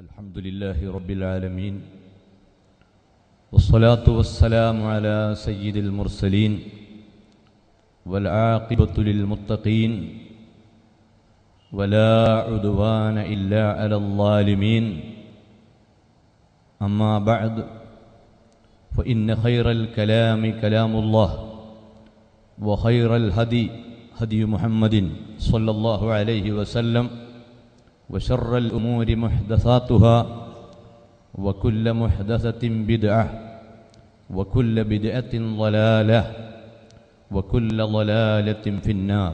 الحمد لله رب العالمين والصلاة والسلام على سيد المرسلين والعاقبة للمتقين ولا عدوان إلا على الظالمين أما بعد فإن خير الكلام كلام الله وخير الهدي هدي محمد صلى الله عليه وسلم وشر الأمور محدثاتها وكل محدثة بدعة وكل بدعة ضلالة وكل ضلالة في النار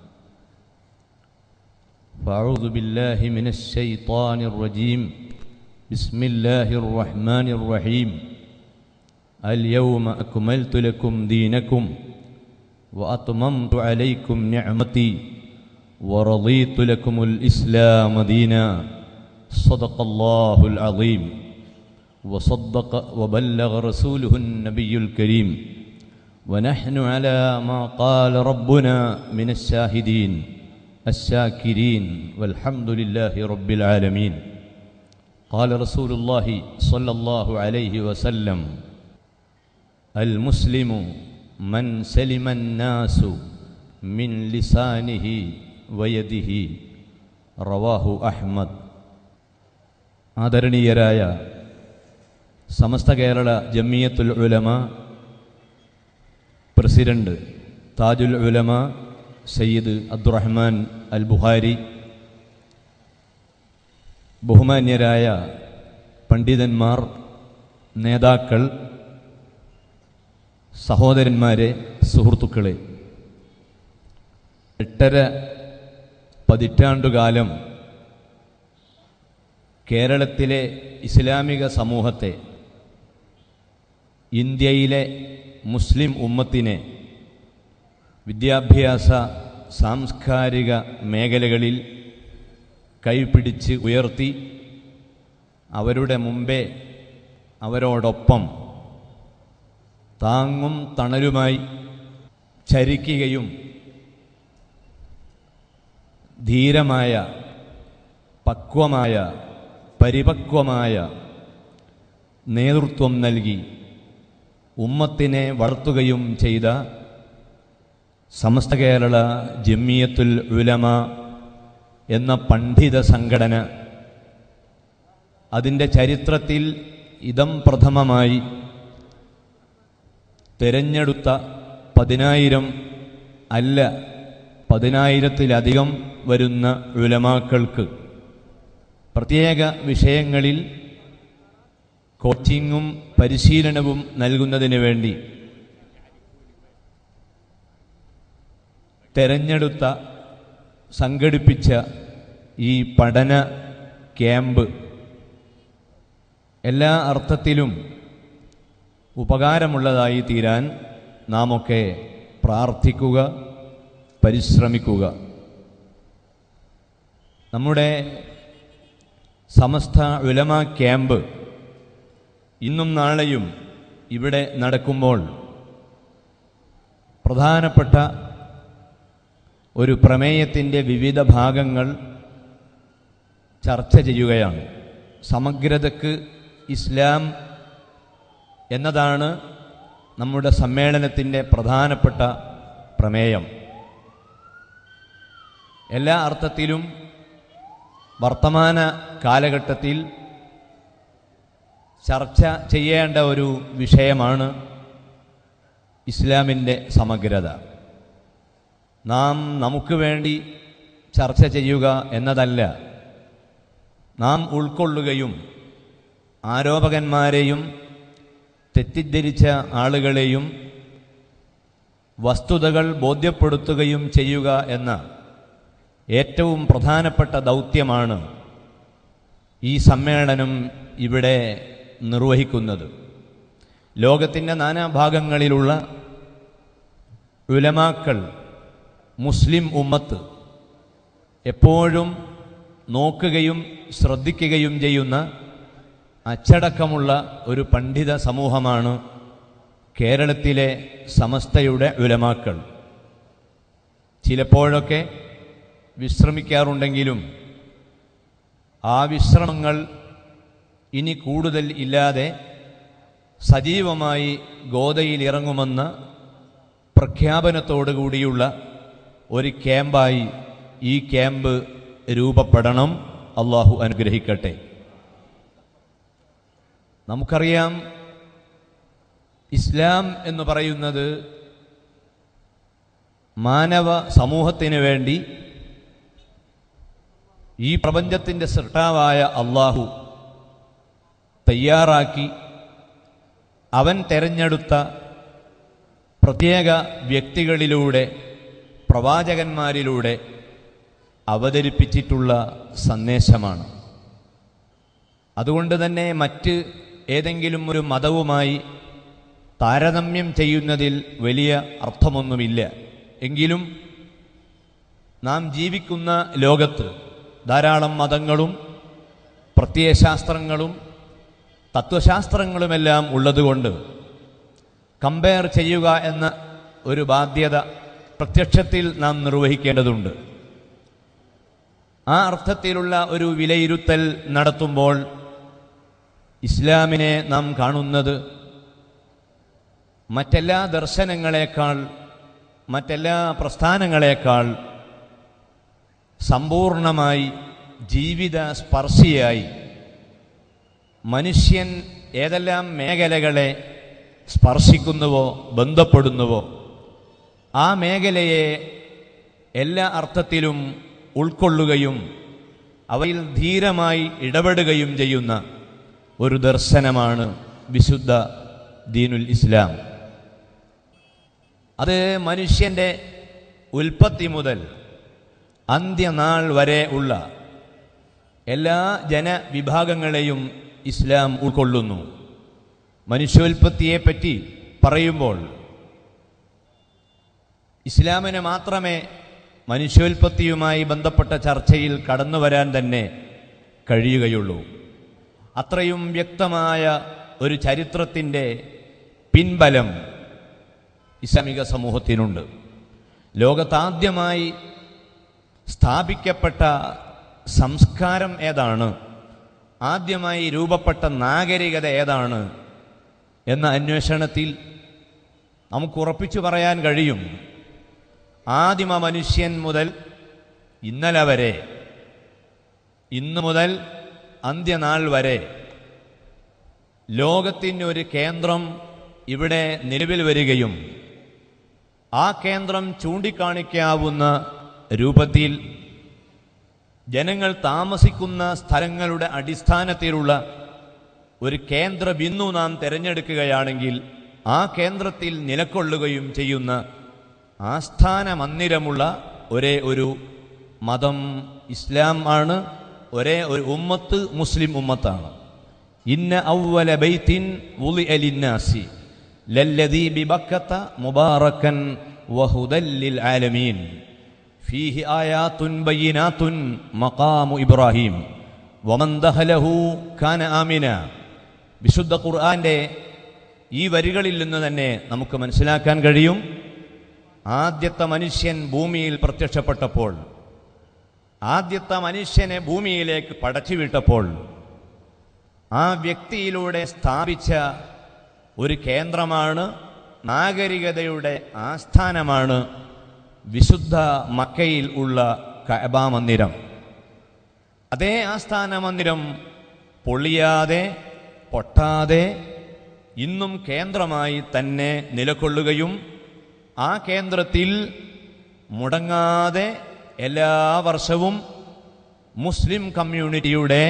فأعوذ بالله من الشيطان الرجيم بسم الله الرحمن الرحيم اليوم أكملت لكم دينكم وأتممت عليكم نعمتي ورضيت لكم الإسلام دينا صدق الله العظيم وصدق وبلغ رسوله النبي الكريم ونحن على ما قال ربنا من الشاهدين الشاكرين والحمد لله رب العالمين قال رسول الله صلى الله عليه وسلم المسلم من سلم الناس من لسانه ويده റവാഹു അഹ്മദ് ആദരണീയരായ സമസ്ത കേരള ജമിയത്തുൽ ഉലമ പ്രസിഡന്റ് താജുൽ ഉലമ സയ്യിദ് അബ്ദുറഹ്മാൻ അൽ ബുഹാരി ബഹുമാന്യരായ പണ്ഡിതന്മാർ നേതാക്കൾ സഹോദരന്മാരെ സുഹൃത്തുക്കളെ എട്ടര പതിറ്റാണ്ടുകാലം കേരളത്തിലെ ഇസ്ലാമിക സമൂഹത്തെ ഇന്ത്യയിലെ മുസ്ലിം ഉമ്മത്തിനെ വിദ്യാഭ്യാസ സാംസ്കാരിക മേഖലകളിൽ കൈപിടിച്ച് ഉയർത്തി അവരുടെ മുമ്പേ അവരോടൊപ്പം താങ്ങും തണലുമായി ചരിക്കുകയും ധീരമായ പക്വമായ പരിപക്വമായ നേതൃത്വം നൽകി ഉമ്മത്തിനെ വളർത്തുകയും ചെയ്ത സമസ്ത കേരള ജമിയത്തുൽ ഉലമ എന്ന പണ്ഡിത സംഘടന അതിൻ്റെ ചരിത്രത്തിൽ ഇതം പ്രഥമമായി തിരഞ്ഞെടുത്ത പതിനായിരം അല്ല പതിനായിരത്തിലധികം വരുന്ന ഉലമാക്കൾക്ക് പ്രത്യേക വിഷയങ്ങളിൽ കോച്ചിങ്ങും പരിശീലനവും നൽകുന്നതിന് വേണ്ടി തെരഞ്ഞെടുത്ത സംഘടിപ്പിച്ച ഈ പഠന ക്യാമ്പ് എല്ലാ അർത്ഥത്തിലും ഉപകാരമുള്ളതായി തീരാൻ നാമൊക്കെ പ്രാർത്ഥിക്കുക പരിശ്രമിക്കുക നമ്മുടെ സമസ്ത ഉലമ ക്യാമ്പ് ഇന്നും നാളെയും ഇവിടെ നടക്കുമ്പോൾ പ്രധാനപ്പെട്ട ഒരു പ്രമേയത്തിൻ്റെ വിവിധ ഭാഗങ്ങൾ ചർച്ച ചെയ്യുകയാണ് സമഗ്രതക്ക് ഇസ്ലാം എന്നതാണ് നമ്മുടെ സമ്മേളനത്തിൻ്റെ പ്രധാനപ്പെട്ട പ്രമേയം എല്ലാ അർത്ഥത്തിലും വർത്തമാന കാലഘട്ടത്തിൽ ചർച്ച ചെയ്യേണ്ട ഒരു വിഷയമാണ് ഇസ്ലാമിൻ്റെ സമഗ്രത നാം നമുക്ക് വേണ്ടി ചർച്ച ചെയ്യുക എന്നതല്ല നാം ഉൾക്കൊള്ളുകയും ആരോപകന്മാരെയും തെറ്റിദ്ധരിച്ച ആളുകളെയും വസ്തുതകൾ ബോധ്യപ്പെടുത്തുകയും ചെയ്യുക എന്ന ഏറ്റവും പ്രധാനപ്പെട്ട ദൗത്യമാണ് ഈ സമ്മേളനം ഇവിടെ നിർവഹിക്കുന്നത് ലോകത്തിൻ്റെ നാനാഭാഗങ്ങളിലുള്ള ഉലമാക്കൾ മുസ്ലിം ഉമ്മത്ത് എപ്പോഴും നോക്കുകയും ശ്രദ്ധിക്കുകയും ചെയ്യുന്ന അച്ചടക്കമുള്ള ഒരു പണ്ഡിത സമൂഹമാണ് കേരളത്തിലെ സമസ്തയുടെ ഉലമാക്കൾ ചിലപ്പോഴൊക്കെ വിശ്രമിക്കാറുണ്ടെങ്കിലും ആ വിശ്രമങ്ങൾ ഇനി കൂടുതൽ ഇല്ലാതെ സജീവമായി ഗോതയിൽ ഇറങ്ങുമെന്ന പ്രഖ്യാപനത്തോടുകൂടിയുള്ള ഒരു ക്യാമ്പായി ഈ ക്യാമ്പ് രൂപപ്പെടണം അള്ളാഹു അനുഗ്രഹിക്കട്ടെ നമുക്കറിയാം ഇസ്ലാം എന്ന് പറയുന്നത് മാനവ സമൂഹത്തിന് വേണ്ടി ഈ പ്രപഞ്ചത്തിൻ്റെ സൃഷ്ടാവായ അള്ളാഹു തയ്യാറാക്കി അവൻ തെരഞ്ഞെടുത്ത പ്രത്യേക വ്യക്തികളിലൂടെ പ്രവാചകന്മാരിലൂടെ അവതരിപ്പിച്ചിട്ടുള്ള സന്ദേശമാണ് അതുകൊണ്ട് തന്നെ മറ്റ് ഏതെങ്കിലും ഒരു മതവുമായി താരതമ്യം ചെയ്യുന്നതിൽ വലിയ അർത്ഥമൊന്നുമില്ല എങ്കിലും നാം ജീവിക്കുന്ന ലോകത്ത് ധാരാളം മതങ്ങളും പ്രത്യയശാസ്ത്രങ്ങളും തത്വശാസ്ത്രങ്ങളുമെല്ലാം ഉള്ളതുകൊണ്ട് കമ്പയർ ചെയ്യുക എന്ന ഒരു ബാധ്യത പ്രത്യക്ഷത്തിൽ നാം നിർവഹിക്കേണ്ടതുണ്ട് ആ അർത്ഥത്തിലുള്ള ഒരു വിലയിരുത്തൽ നടത്തുമ്പോൾ ഇസ്ലാമിനെ നാം കാണുന്നത് മറ്റെല്ലാ ദർശനങ്ങളെക്കാൾ മറ്റെല്ലാ പ്രസ്ഥാനങ്ങളെക്കാൾ സമ്പൂർണമായി ജീവിത സ്പർശിയായി മനുഷ്യൻ ഏതെല്ലാം മേഖലകളെ സ്പർശിക്കുന്നുവോ ബന്ധപ്പെടുന്നുവോ ആ മേഖലയെ എല്ലാ അർത്ഥത്തിലും ഉൾക്കൊള്ളുകയും അവയിൽ ധീരമായി ഇടപെടുകയും ചെയ്യുന്ന ഒരു ദർശനമാണ് വിശുദ്ധ ദീനുൽ ഇസ്ലാം അത് മനുഷ്യൻ്റെ ഉൽപ്പത്തി മുതൽ അന്ത്യനാൾ വരെ ഉള്ള എല്ലാ ജനവിഭാഗങ്ങളെയും ഇസ്ലാം ഉൾക്കൊള്ളുന്നു മനുഷ്യോൽപ്പത്തിയെപ്പറ്റി പറയുമ്പോൾ ഇസ്ലാമിന് മാത്രമേ മനുഷ്യോൽപ്പത്തിയുമായി ബന്ധപ്പെട്ട ചർച്ചയിൽ കടന്നു വരാൻ തന്നെ കഴിയുകയുള്ളൂ അത്രയും വ്യക്തമായ ഒരു ചരിത്രത്തിൻ്റെ പിൻബലം ഇസ്ലാമിക സമൂഹത്തിനുണ്ട് ലോകത്താദ്യമായി സ്ഥാപിക്കപ്പെട്ട സംസ്കാരം ഏതാണ് ആദ്യമായി രൂപപ്പെട്ട നാഗരികത ഏതാണ് എന്ന അന്വേഷണത്തിൽ നമുക്ക് ഉറപ്പിച്ചു പറയാൻ കഴിയും ആദിമ മനുഷ്യൻ മുതൽ ഇന്നലെ വരെ ഇന്ന് മുതൽ അന്ത്യനാൾ വരെ ലോകത്തിനൊരു കേന്ദ്രം ഇവിടെ നിലവിൽ വരികയും ആ കേന്ദ്രം ചൂണ്ടിക്കാണിക്കാവുന്ന രൂപത്തിൽ ജനങ്ങൾ താമസിക്കുന്ന സ്ഥലങ്ങളുടെ അടിസ്ഥാനത്തിലുള്ള ഒരു കേന്ദ്ര ബിന്ദു നാം തിരഞ്ഞെടുക്കുകയാണെങ്കിൽ ആ കേന്ദ്രത്തിൽ നിലക്കൊള്ളുകയും ചെയ്യുന്ന ആസ്ഥാന മന്ദിരമുള്ള ഒരേ ഒരു മതം ഇസ്ലാം ആണ് ഒരേ ഒരു ഉമ്മത്ത് മുസ്ലിം ഉമ്മത്താണ് ഇന്ന ഔവല ബൈത്തിൻ വുളി അലിന്നാസി ലല്ലദീ ബിബക്കത്ത മുബാറക്കൻ വഹുദല്ലിൽ ആലമീൻ ഫീഹി ആയാത്തുൻ ബയ്യിനാത്തുൻ മഖാമു ഇബ്രാഹിം വമൻ ദഹലഹു കാന ആമിന വിശുദ്ധ ഖുർആന്റെ ഈ വരികളിൽ നിന്ന് തന്നെ നമുക്ക് മനസ്സിലാക്കാൻ കഴിയും ആദ്യത്തെ മനുഷ്യൻ ഭൂമിയിൽ പ്രത്യക്ഷപ്പെട്ടപ്പോൾ ആദ്യത്തെ മനുഷ്യനെ ഭൂമിയിലേക്ക് പടച്ചുവിട്ടപ്പോൾ ആ വ്യക്തിയിലൂടെ സ്ഥാപിച്ച ഒരു കേന്ദ്രമാണ് നാഗരികതയുടെ ആസ്ഥാനമാണ് വിശുദ്ധ മക്കയിൽ ഉള്ള കഅബ മന്ദിരം അതേ ആസ്ഥാന മന്ദിരം പൊളിയാതെ പൊട്ടാതെ ഇന്നും കേന്ദ്രമായി തന്നെ നിലകൊള്ളുകയും ആ കേന്ദ്രത്തിൽ മുടങ്ങാതെ എല്ലാ വർഷവും മുസ്ലിം കമ്മ്യൂണിറ്റിയുടെ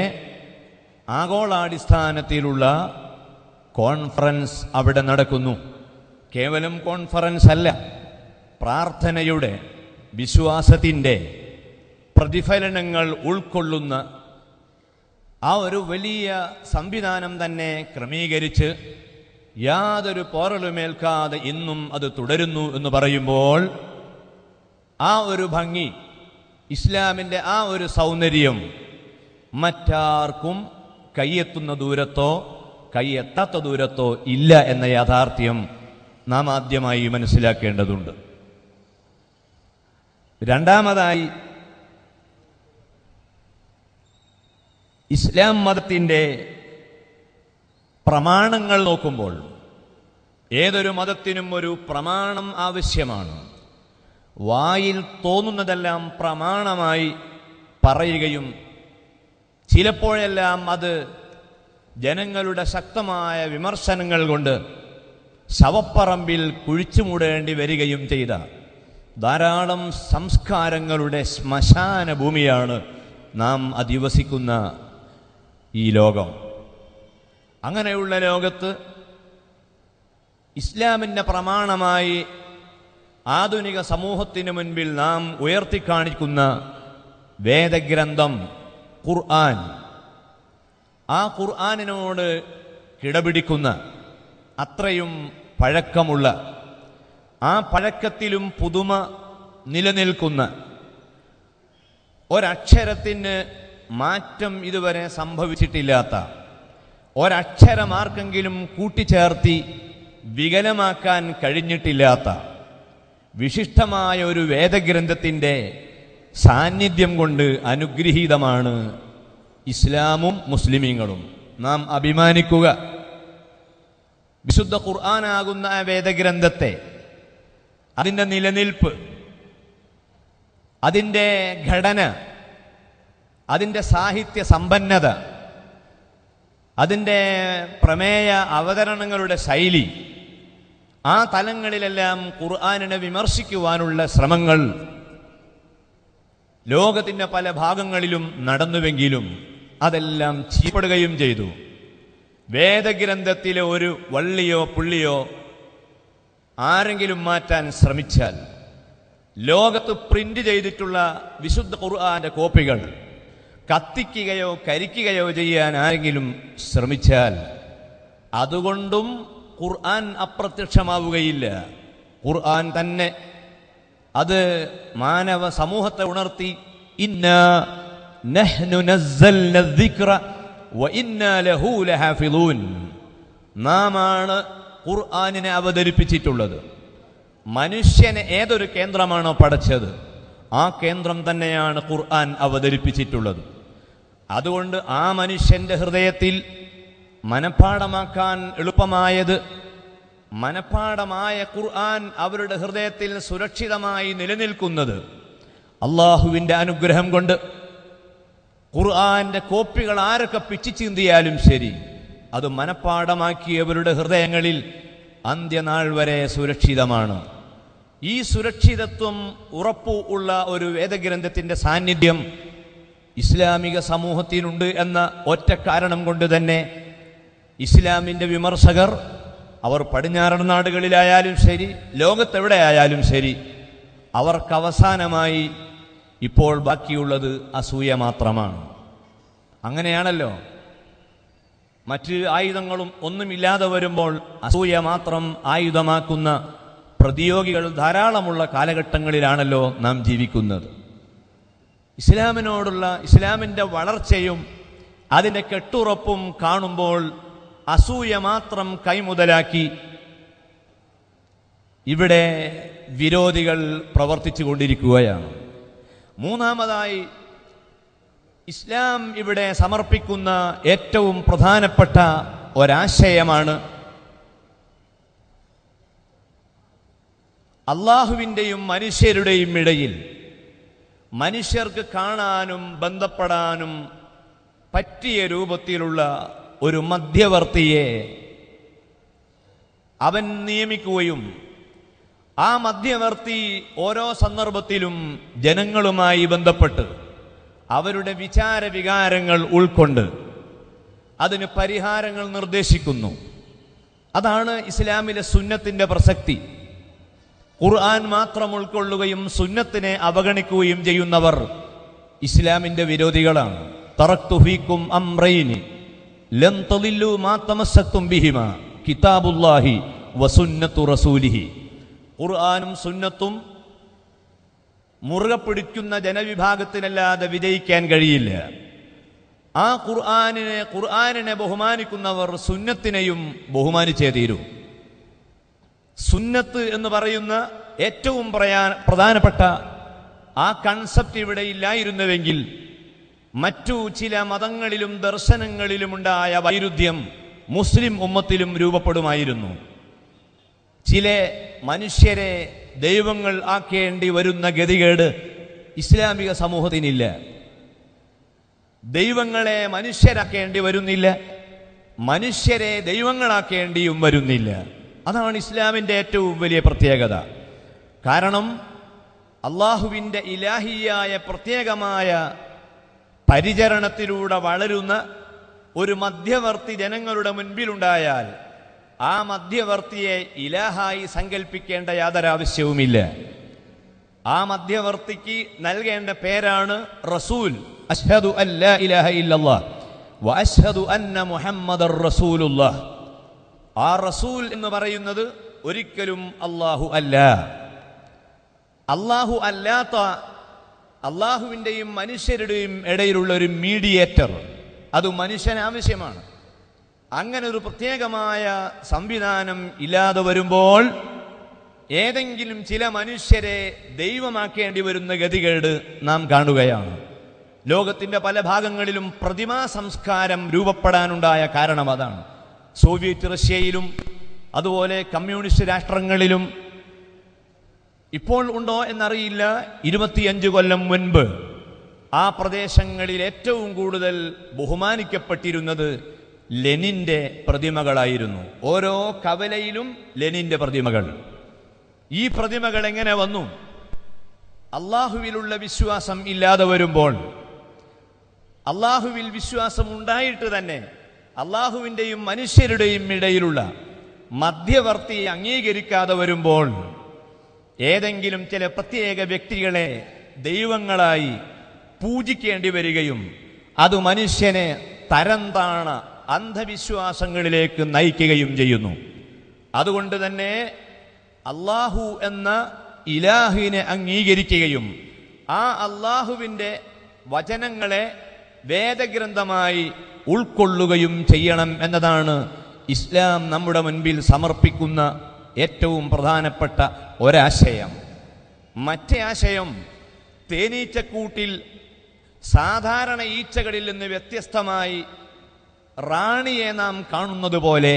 ആഗോളാടിസ്ഥാനത്തിലുള്ള കോൺഫറൻസ് അവിടെ നടക്കുന്നു കേവലം കോൺഫറൻസ് അല്ല പ്രാർത്ഥനയുടെ വിശ്വാസത്തിൻ്റെ പ്രതിഫലനങ്ങൾ ഉൾക്കൊള്ളുന്ന ആ ഒരു വലിയ സംവിധാനം തന്നെ ക്രമീകരിച്ച് യാതൊരു പോറലുമേൽക്കാതെ ഇന്നും അത് തുടരുന്നു എന്ന് പറയുമ്പോൾ ആ ഒരു ഭംഗി ഇസ്ലാമിൻ്റെ ആ ഒരു സൗന്ദര്യം മറ്റാർക്കും കൈയെത്തുന്ന ദൂരത്തോ കൈയെത്താത്ത ദൂരത്തോ ഇല്ല എന്ന യാഥാർത്ഥ്യം നാം ആദ്യമായി മനസ്സിലാക്കേണ്ടതുണ്ട് രണ്ടാമതായി ഇസ്ലാം മതത്തിൻ്റെ പ്രമാണങ്ങൾ നോക്കുമ്പോൾ ഏതൊരു മതത്തിനും ഒരു പ്രമാണം ആവശ്യമാണ് വായിൽ തോന്നുന്നതെല്ലാം പ്രമാണമായി പറയുകയും ചിലപ്പോഴെല്ലാം അത് ജനങ്ങളുടെ ശക്തമായ വിമർശനങ്ങൾ കൊണ്ട് ശവപ്പറമ്പിൽ കുഴിച്ചുമൂടേണ്ടി വരികയും ചെയ്ത ധാരാളം സംസ്കാരങ്ങളുടെ ശ്മശാന ഭൂമിയാണ് നാം അധിവസിക്കുന്ന ഈ ലോകം അങ്ങനെയുള്ള ലോകത്ത് ഇസ്ലാമിൻ്റെ പ്രമാണമായി ആധുനിക സമൂഹത്തിന് മുൻപിൽ നാം ഉയർത്തിക്കാണിക്കുന്ന വേദഗ്രന്ഥം ഖുർആൻ ആ ഖുർആനിനോട് കിടപിടിക്കുന്ന അത്രയും പഴക്കമുള്ള ആ പഴക്കത്തിലും പുതുമ നിലനിൽക്കുന്ന ഒരക്ഷരത്തിന് മാറ്റം ഇതുവരെ സംഭവിച്ചിട്ടില്ലാത്ത ഒരക്ഷരമാർക്കെങ്കിലും കൂട്ടിച്ചേർത്തി വികലമാക്കാൻ കഴിഞ്ഞിട്ടില്ലാത്ത വിശിഷ്ടമായ ഒരു വേദഗ്രന്ഥത്തിൻ്റെ സാന്നിധ്യം കൊണ്ട് അനുഗ്രഹീതമാണ് ഇസ്ലാമും മുസ്ലിമീങ്ങളും നാം അഭിമാനിക്കുക വിശുദ്ധ ഖുർആനാകുന്ന ആ വേദഗ്രന്ഥത്തെ അതിൻ്റെ നിലനിൽപ്പ് അതിൻ്റെ ഘടന അതിൻ്റെ സാഹിത്യ സമ്പന്നത അതിൻ്റെ പ്രമേയ അവതരണങ്ങളുടെ ശൈലി ആ തലങ്ങളിലെല്ലാം ഖുർആാനിനെ വിമർശിക്കുവാനുള്ള ശ്രമങ്ങൾ ലോകത്തിൻ്റെ പല ഭാഗങ്ങളിലും നടന്നുവെങ്കിലും അതെല്ലാം ചീപ്പെടുകയും ചെയ്തു വേദഗ്രന്ഥത്തിലെ ഒരു വള്ളിയോ പുള്ളിയോ ആരെങ്കിലും മാറ്റാൻ ശ്രമിച്ചാൽ ലോകത്ത് പ്രിന്റ് ചെയ്തിട്ടുള്ള വിശുദ്ധ ഖുർആന്റെ കോപ്പികൾ കത്തിക്കുകയോ കരിക്കുകയോ ചെയ്യാൻ ആരെങ്കിലും ശ്രമിച്ചാൽ അതുകൊണ്ടും ഖുർആൻ അപ്രത്യക്ഷമാവുകയില്ല ഖുർആൻ തന്നെ അത് മാനവ സമൂഹത്തെ ഉണർത്തി ഇന്നാ നഹ്നു നസ്സൽന الذിക്ര വഇന്നാ ലഹു ലഹാഫിളൂൻ നാമാണ് ഖുർആനിനെ അവതരിപ്പിച്ചിട്ടുള്ളത് മനുഷ്യനെ ഏതൊരു കേന്ദ്രമാണോ പടച്ചത് ആ കേന്ദ്രം തന്നെയാണ് ഖുർആൻ അവതരിപ്പിച്ചിട്ടുള്ളത് അതുകൊണ്ട് ആ മനുഷ്യന്റെ ഹൃദയത്തിൽ മനഃപ്പാടമാക്കാൻ എളുപ്പമായത് മനഃപ്പാടമായ ഖുർആൻ അവരുടെ ഹൃദയത്തിൽ സുരക്ഷിതമായി നിലനിൽക്കുന്നത് അള്ളാഹുവിൻ്റെ അനുഗ്രഹം കൊണ്ട് ഖുർആന്റെ കോപ്പികൾ ആരൊക്കെ പിച്ചു ചീന്തിയാലും ശരി അത് മനഃപ്പാടമാക്കിയവരുടെ ഹൃദയങ്ങളിൽ അന്ത്യനാൾ വരെ സുരക്ഷിതമാണ് ഈ സുരക്ഷിതത്വം ഉറപ്പു ഉള്ള ഒരു വേദഗ്രന്ഥത്തിന്റെ സാന്നിധ്യം ഇസ്ലാമിക സമൂഹത്തിനുണ്ട് എന്ന ഒറ്റ കാരണം കൊണ്ട് തന്നെ ഇസ്ലാമിൻ്റെ വിമർശകർ അവർ പടിഞ്ഞാറൻ നാടുകളിലായാലും ശരി ലോകത്തെവിടെയായാലും ശരി അവർക്ക് അവസാനമായി ഇപ്പോൾ ബാക്കിയുള്ളത് അസൂയ മാത്രമാണ് അങ്ങനെയാണല്ലോ മറ്റ് ആയുധങ്ങളും ഒന്നുമില്ലാതെ വരുമ്പോൾ അസൂയ മാത്രം ആയുധമാക്കുന്ന പ്രതിയോഗികൾ ധാരാളമുള്ള കാലഘട്ടങ്ങളിലാണല്ലോ നാം ജീവിക്കുന്നത് ഇസ്ലാമിനോടുള്ള ഇസ്ലാമിൻ്റെ വളർച്ചയും അതിൻ്റെ കെട്ടുറപ്പും കാണുമ്പോൾ അസൂയ മാത്രം കൈമുതലാക്കി ഇവിടെ വിരോധികൾ പ്രവർത്തിച്ചു കൊണ്ടിരിക്കുകയാണ് മൂന്നാമതായി ഇസ്ലാം ഇവിടെ സമർപ്പിക്കുന്ന ഏറ്റവും പ്രധാനപ്പെട്ട ഒരാശയമാണ് അള്ളാഹുവിൻ്റെയും മനുഷ്യരുടെയും ഇടയിൽ മനുഷ്യർക്ക് കാണാനും ബന്ധപ്പെടാനും പറ്റിയ രൂപത്തിലുള്ള ഒരു മധ്യവർത്തിയെ അവൻ നിയമിക്കുകയും ആ മധ്യവർത്തി ഓരോ സന്ദർഭത്തിലും ജനങ്ങളുമായി ബന്ധപ്പെട്ട് അവരുടെ വിചാര വികാരങ്ങൾ ഉൾക്കൊണ്ട് അതിന് പരിഹാരങ്ങൾ നിർദ്ദേശിക്കുന്നു അതാണ് ഇസ്ലാമിലെ സുന്നത്തിന്റെ പ്രസക്തി ഖുർആൻ മാത്രം ഉൾക്കൊള്ളുകയും സുന്നത്തിനെ അവഗണിക്കുകയും ചെയ്യുന്നവർ ഇസ്ലാമിന്റെ വിരോധികളാണ് തറക്തു ഫീക്കും അംറൈനി ലൻ തളില്ലു മാ തമസ്സക്തും ബിഹിമ കിതാബുല്ലാഹി വസുന്നത്തു റസൂലിഹി ഖുർആനും സുന്നത്തും മുറുകെ പിടിക്കുന്ന ജനവിഭാഗത്തിനല്ലാതെ വിജയിക്കാൻ കഴിയില്ല ആ ഖുർആനിനെ ഖുർആനിനെ ബഹുമാനിക്കുന്നവർ സുന്നത്തിനെയും ബഹുമാനിച്ചേ തീരൂ സുന്നത്ത് എന്ന് പറയുന്ന ഏറ്റവും പറയാൻ പ്രധാനപ്പെട്ട ആ കൺസെപ്റ്റ് ഇവിടെ ഇല്ലായിരുന്നുവെങ്കിൽ മറ്റു ചില മതങ്ങളിലും ദർശനങ്ങളിലുമുണ്ടായ വൈരുദ്ധ്യം മുസ്ലിം ഉമ്മത്തിലും രൂപപ്പെടുമായിരുന്നു ചില മനുഷ്യരെ ദൈവങ്ങൾ ആക്കേണ്ടി വരുന്ന ഗതികേട് ഇസ്ലാമിക സമൂഹത്തിനില്ല ദൈവങ്ങളെ മനുഷ്യരാക്കേണ്ടി വരുന്നില്ല മനുഷ്യരെ ദൈവങ്ങളാക്കേണ്ടിയും വരുന്നില്ല അതാണ് ഇസ്ലാമിൻ്റെ ഏറ്റവും വലിയ പ്രത്യേകത കാരണം അള്ളാഹുവിൻ്റെ ഇലാഹിയായ പ്രത്യേകമായ പരിചരണത്തിലൂടെ വളരുന്ന ഒരു മധ്യവർത്തി ജനങ്ങളുടെ മുൻപിലുണ്ടായാൽ ആ മധ്യവർത്തിയെ ഇലാഹായി സങ്കല്പിക്കേണ്ട യാതൊരാവശ്യവുമില്ല ആ മധ്യവർത്തിക്ക് നൽകേണ്ട പേരാണ് റസൂൽ അഷ്ഹദു അല്ലാ ഇലാഹ ഇല്ലല്ലാഹ് വ അഷ്ഹദു അന്ന മുഹമ്മദർ റസൂലുള്ളാഹ് ആ റസൂൽ എന്ന് പറയുന്നത് ഒരിക്കലും അല്ലാഹു അല്ല അല്ലാഹു അല്ലാത്ത അള്ളാഹുവിൻ്റെയും മനുഷ്യരുടെയും ഇടയിലുള്ള ഒരു മീഡിയേറ്റർ അത് മനുഷ്യന് ആവശ്യമാണ് അങ്ങനെ ഒരു പ്രത്യേകമായ സംവിധാനം ഇല്ലാതെ വരുമ്പോൾ ഏതെങ്കിലും ചില മനുഷ്യരെ ദൈവമാക്കേണ്ടി വരുന്ന ഗതികേട് നാം കാണുകയാണ് ലോകത്തിൻ്റെ പല ഭാഗങ്ങളിലും പ്രതിമാ സംസ്കാരം രൂപപ്പെടാനുണ്ടായ കാരണം അതാണ് സോവിയറ്റ് റഷ്യയിലും അതുപോലെ കമ്മ്യൂണിസ്റ്റ് രാഷ്ട്രങ്ങളിലും ഇപ്പോൾ ഉണ്ടോ എന്നറിയില്ല ഇരുപത്തിയഞ്ച് കൊല്ലം മുൻപ് ആ പ്രദേശങ്ങളിൽ ഏറ്റവും കൂടുതൽ ബഹുമാനിക്കപ്പെട്ടിരുന്നത് ലെനിന്റെ പ്രതിമകളായിരുന്നു ഓരോ കവലയിലും ലെനിന്റെ പ്രതിമകൾ ഈ പ്രതിമകൾ എങ്ങനെ വന്നു അള്ളാഹുവിലുള്ള വിശ്വാസം ഇല്ലാതെ വരുമ്പോൾ അള്ളാഹുവിൽ വിശ്വാസം ഉണ്ടായിട്ട് തന്നെ അള്ളാഹുവിൻ്റെയും മനുഷ്യരുടെയും ഇടയിലുള്ള മധ്യവർത്തിയെ അംഗീകരിക്കാതെ വരുമ്പോൾ ഏതെങ്കിലും ചില പ്രത്യേക വ്യക്തികളെ ദൈവങ്ങളായി പൂജിക്കേണ്ടി വരികയും അത് മനുഷ്യനെ തരം താണ അന്ധവിശ്വാസങ്ങളിലേക്ക് നയിക്കുകയും ചെയ്യുന്നു അതുകൊണ്ട് തന്നെ അള്ളാഹു എന്ന ഇലാഹിനെ അംഗീകരിക്കുകയും ആ അള്ളാഹുവിൻ്റെ വചനങ്ങളെ വേദഗ്രന്ഥമായി ഉൾക്കൊള്ളുകയും ചെയ്യണം എന്നതാണ് ഇസ്ലാം നമ്മുടെ മുൻപിൽ സമർപ്പിക്കുന്ന ഏറ്റവും പ്രധാനപ്പെട്ട ഒരാശയം മറ്റേ ആശയം തേനീച്ചക്കൂട്ടിൽ സാധാരണ ഈച്ചകളിൽ നിന്ന് വ്യത്യസ്തമായി റാണിയെ നാം കാണുന്നത് പോലെ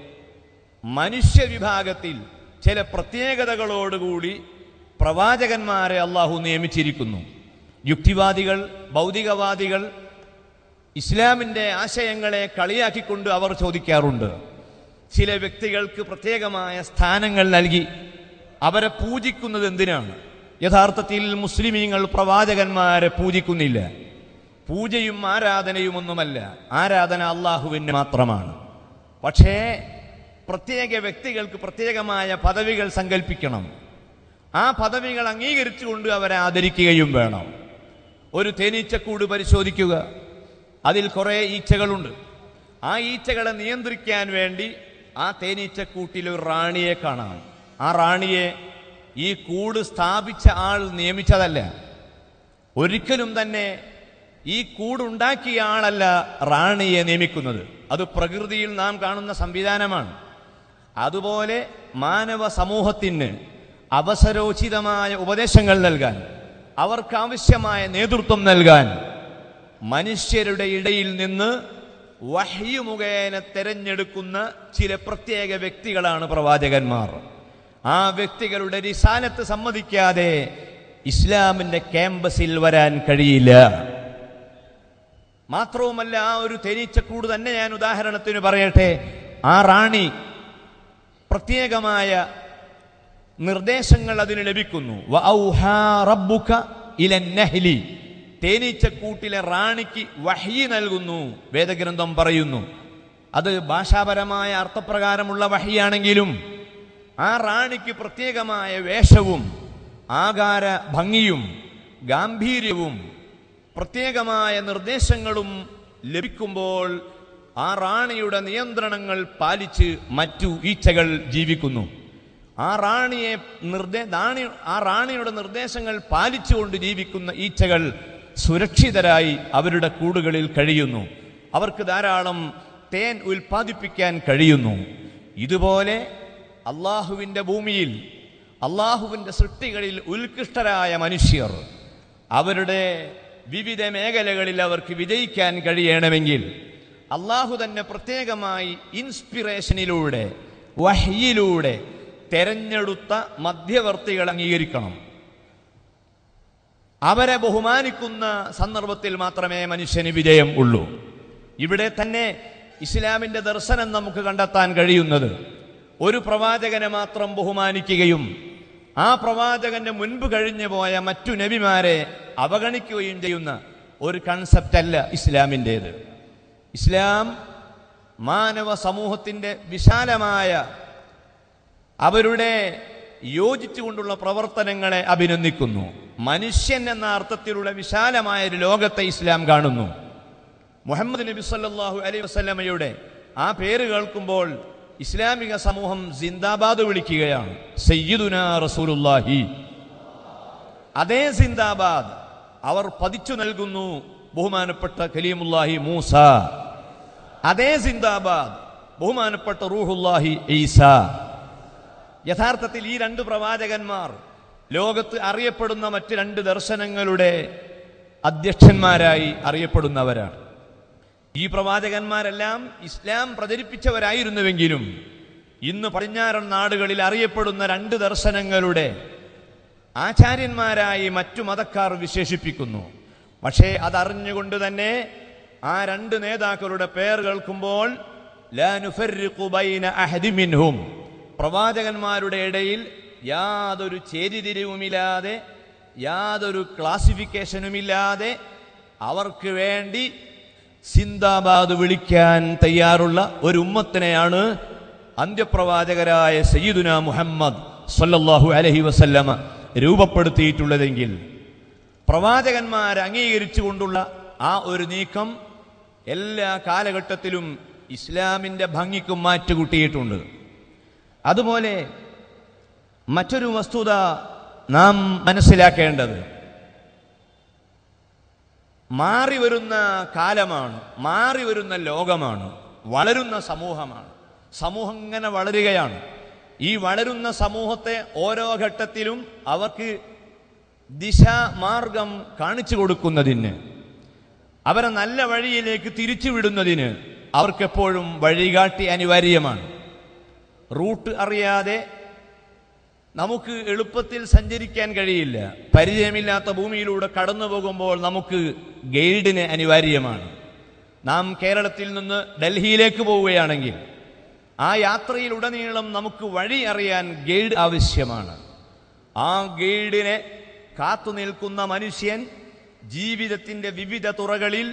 മനുഷ്യവിഭാഗത്തിൽ ചില പ്രത്യേകതകളോടുകൂടി പ്രവാചകന്മാരെ അള്ളാഹു നിയമിച്ചിരിക്കുന്നു യുക്തിവാദികൾ ഭൗതികവാദികൾ ഇസ്ലാമിൻ്റെ ആശയങ്ങളെ കളിയാക്കിക്കൊണ്ട് അവർ ചോദിക്കാറുണ്ട് ചില വ്യക്തികൾക്ക് പ്രത്യേകമായ സ്ഥാനങ്ങൾ നൽകി അവരെ പൂജിക്കുന്നത് എന്തിനാണ് യഥാർത്ഥത്തിൽ മുസ്ലിമീങ്ങൾ പ്രവാചകന്മാരെ പൂജിക്കുന്നില്ല പൂജയും ആരാധനയും ഒന്നുമല്ല ആരാധന അള്ളാഹുവിന് മാത്രമാണ് പക്ഷേ പ്രത്യേക വ്യക്തികൾക്ക് പ്രത്യേകമായ പദവികൾ സങ്കല്പിക്കണം ആ പദവികൾ അംഗീകരിച്ചുകൊണ്ട് അവരെ ആദരിക്കുകയും വേണം ഒരു തേനീച്ചക്കൂട് പരിശോധിക്കുക അതിൽ കുറേ ഈച്ചകളുണ്ട് ആ ഈച്ചകളെ നിയന്ത്രിക്കാൻ വേണ്ടി ആ തേനീച്ചക്കൂട്ടിൽ ഒരു റാണിയെ കാണാം ആ റാണിയെ ഈ കൂട് സ്ഥാപിച്ച ആൾ നിയമിച്ചതല്ല ഒരിക്കലും തന്നെ ഈ കൂടുണ്ടാക്കിയ ആളല്ല റാണിയെ നിയമിക്കുന്നത് അത് പ്രകൃതിയിൽ നാം കാണുന്ന സംവിധാനമാണ് അതുപോലെ മാനവ സമൂഹത്തിന് അവസരോചിതമായ ഉപദേശങ്ങൾ നൽകാൻ അവർക്കാവശ്യമായ നേതൃത്വം നൽകാൻ മനുഷ്യരുടെ ഇടയിൽ നിന്ന് വഹ്യു മുഖേന തെരഞ്ഞെടുക്കുന്ന ചില പ്രത്യേക വ്യക്തികളാണ് പ്രവാചകന്മാർ ആ വ്യക്തികളുടെ റിസാലത്ത് സമ്മതിക്കാതെ ഇസ്ലാമിന്റെ ക്യാമ്പസിൽ വരാൻ കഴിയില്ല മാത്രവുമല്ല ആ ഒരു തേനീച്ചക്കൂട് തന്നെ ഞാൻ ഉദാഹരണത്തിന് പറയട്ടെ ആ റാണി പ്രത്യേകമായ നിർദ്ദേശങ്ങൾ അതിന് ലഭിക്കുന്നു വഔഹാ റബ്ബുക ഇലൻ നഹ്ലി. തേനീച്ചക്കൂട്ടിലെ റാണിക്ക് വഹി നൽകുന്നു വേദഗ്രന്ഥം പറയുന്നു അത് ഭാഷാപരമായ അർത്ഥപ്രകാരമുള്ള വഹിയാണെങ്കിലും ആ റാണിക്ക് പ്രത്യേകമായ വേഷവും ആകാര ഭംഗിയും ഗാംഭീര്യവും പ്രത്യേകമായ നിർദ്ദേശങ്ങളും ലഭിക്കുമ്പോൾ ആ റാണിയുടെ നിയന്ത്രണങ്ങൾ പാലിച്ച് മറ്റു ഈച്ചകൾ ജീവിക്കുന്നു ആ റാണിയെ നിർദ്ദേ റാണി ആ റാണിയുടെ നിർദ്ദേശങ്ങൾ പാലിച്ചുകൊണ്ട് ജീവിക്കുന്ന ഈച്ചകൾ സുരക്ഷിതരായി അവരുടെ കൂടുകളിൽ കഴിയുന്നു അവർക്ക് ധാരാളം തേൻ ഉൽപ്പാദിപ്പിക്കാൻ കഴിയുന്നു ഇതുപോലെ അള്ളാഹുവിൻ്റെ ഭൂമിയിൽ അള്ളാഹുവിൻ്റെ സൃഷ്ടികളിൽ ഉത്കൃഷ്ടരായ മനുഷ്യർ അവരുടെ വിവിധ മേഖലകളിൽ അവർക്ക് വിജയിക്കാൻ കഴിയണമെങ്കിൽ അള്ളാഹു തന്നെ പ്രത്യേകമായി ഇൻസ്പിറേഷനിലൂടെ വഹ്യിലൂടെ തെരഞ്ഞെടുത്ത മധ്യവർത്തികൾ അംഗീകരിക്കണം അവരെ ബഹുമാനിക്കുന്ന സന്ദർഭത്തിൽ മാത്രമേ മനുഷ്യന് വിജയം ഉള്ളൂ ഇവിടെ തന്നെ ഇസ്ലാമിന്റെ ദർശനം നമുക്ക് കണ്ടെത്താൻ കഴിയുന്നത് ഒരു പ്രവാചകനെ മാത്രം ബഹുമാനിക്കുകയും ആ പ്രവാചകന്റെ മുൻപ് കഴിഞ്ഞു പോയ മറ്റു നബിമാരെ അവഗണിക്കുകയും ചെയ്യുന്ന ഒരു കൺസെപ്റ്റ് അല്ല ഇസ്ലാമിൻ്റേത് ഇസ്ലാം മാനവ സമൂഹത്തിന്റെ വിശാലമായ അവരുടെ യോജിച്ചുകൊണ്ടുള്ള പ്രവർത്തനങ്ങളെ അഭിനന്ദിക്കുന്നു മനുഷ്യൻ എന്ന അർത്ഥത്തിലുള്ള വിശാലമായ ഒരു ലോകത്തെ ഇസ്ലാം കാണുന്നു മുഹമ്മദ് നബി സല്ലല്ലാഹു അലൈഹി വസല്ലമയുടെ ആ പേര് കേൾക്കുമ്പോൾ ഇസ്ലാമിക സമൂഹം സിന്ദാബാദ് വിളിക്കുകയാണ് സയ്യിദുന റസൂലുള്ളാഹി അതേ സിന്ദാബാദ് അവർ പതിച്ചു നൽകുന്നു ബഹുമാനപ്പെട്ട കലീമുല്ലാഹി മൂസ അതേ സിന്ദാബാദ് ബഹുമാനപ്പെട്ട റൂഹുല്ലാഹി ഈസ യഥാർത്ഥത്തിൽ ഈ രണ്ട് പ്രവാചകന്മാർ ലോകത്ത് അറിയപ്പെടുന്ന മറ്റ് രണ്ട് ദർശനങ്ങളുടെ അധ്യക്ഷന്മാരായി അറിയപ്പെടുന്നവരാണ് ഈ പ്രവാചകന്മാരെല്ലാം ഇസ്ലാം പ്രചരിപ്പിച്ചവരായിരുന്നുവെങ്കിലും ഇന്ന് പടിഞ്ഞാറൻ നാടുകളിൽ അറിയപ്പെടുന്ന രണ്ട് ദർശനങ്ങളുടെ ആചാര്യന്മാരായി മറ്റു മതക്കാർ വിശേഷിപ്പിക്കുന്നു പക്ഷേ അതറിഞ്ഞുകൊണ്ട് തന്നെ ആ രണ്ട് നേതാക്കളുടെ പേർ കേൾക്കുമ്പോൾ ലാ നുഫർരിഖു ബൈന അഹദി മിൻഹും പ്രവാചകന്മാരുടെ ഇടയിൽ യാതൊരു ചേരിതിരിവുമില്ലാതെ യാതൊരു ക്ലാസിഫിക്കേഷനുമില്ലാതെ അവർക്ക് വേണ്ടി സിന്ദാബാദ് വിളിക്കാൻ തയ്യാറുള്ള ഒരു ഉമ്മത്തിനെയാണ് അന്ത്യപ്രവാചകരായ സയ്യിദുന മുഹമ്മദ് സല്ലല്ലാഹു അലൈഹി വസല്ലമ രൂപപ്പെടുത്തിയിട്ടുള്ളതെങ്കിൽ പ്രവാചകന്മാരെ അംഗീകരിച്ചുകൊണ്ടുള്ള ആ ഒരു നീക്കം എല്ലാ കാലഘട്ടത്തിലും ഇസ്ലാമിന്റെ ഭംഗിക്കും മാറ്റുകൂട്ടിയിട്ടുണ്ട് അതുപോലെ മറ്റൊരു വസ്തുത നാം മനസ്സിലാക്കേണ്ടത് മാറി വരുന്ന കാലമാണ് മാറി വരുന്ന ലോകമാണ് വളരുന്ന സമൂഹമാണ് സമൂഹം ഇങ്ങനെ വളരുകയാണ് ഈ വളരുന്ന സമൂഹത്തെ ഓരോ ഘട്ടത്തിലും അവർക്ക് ദിശാമാർഗം കാണിച്ചു കൊടുക്കുന്നതിന് അവരെ നല്ല വഴിയിലേക്ക് തിരിച്ചുവിടുന്നതിന് അവർക്കെപ്പോഴും വഴികാട്ടി അനിവാര്യമാണ് റൂട്ട് അറിയാതെ നമുക്ക് എളുപ്പത്തിൽ സഞ്ചരിക്കാൻ കഴിയില്ല പരിചയമില്ലാത്ത ഭൂമിയിലൂടെ കടന്നു പോകുമ്പോൾ നമുക്ക് ഗൈഡിന് അനിവാര്യമാണ് നാം കേരളത്തിൽ നിന്ന് ഡൽഹിയിലേക്ക് പോവുകയാണെങ്കിൽ ആ യാത്രയിലുടനീളം നമുക്ക് വഴി അറിയാൻ ഗൈഡ് ആവശ്യമാണ് ആ ഗൈഡിനെ കാത്തു നിൽക്കുന്ന മനുഷ്യൻ ജീവിതത്തിന്റെ വിവിധ തുറകളിൽ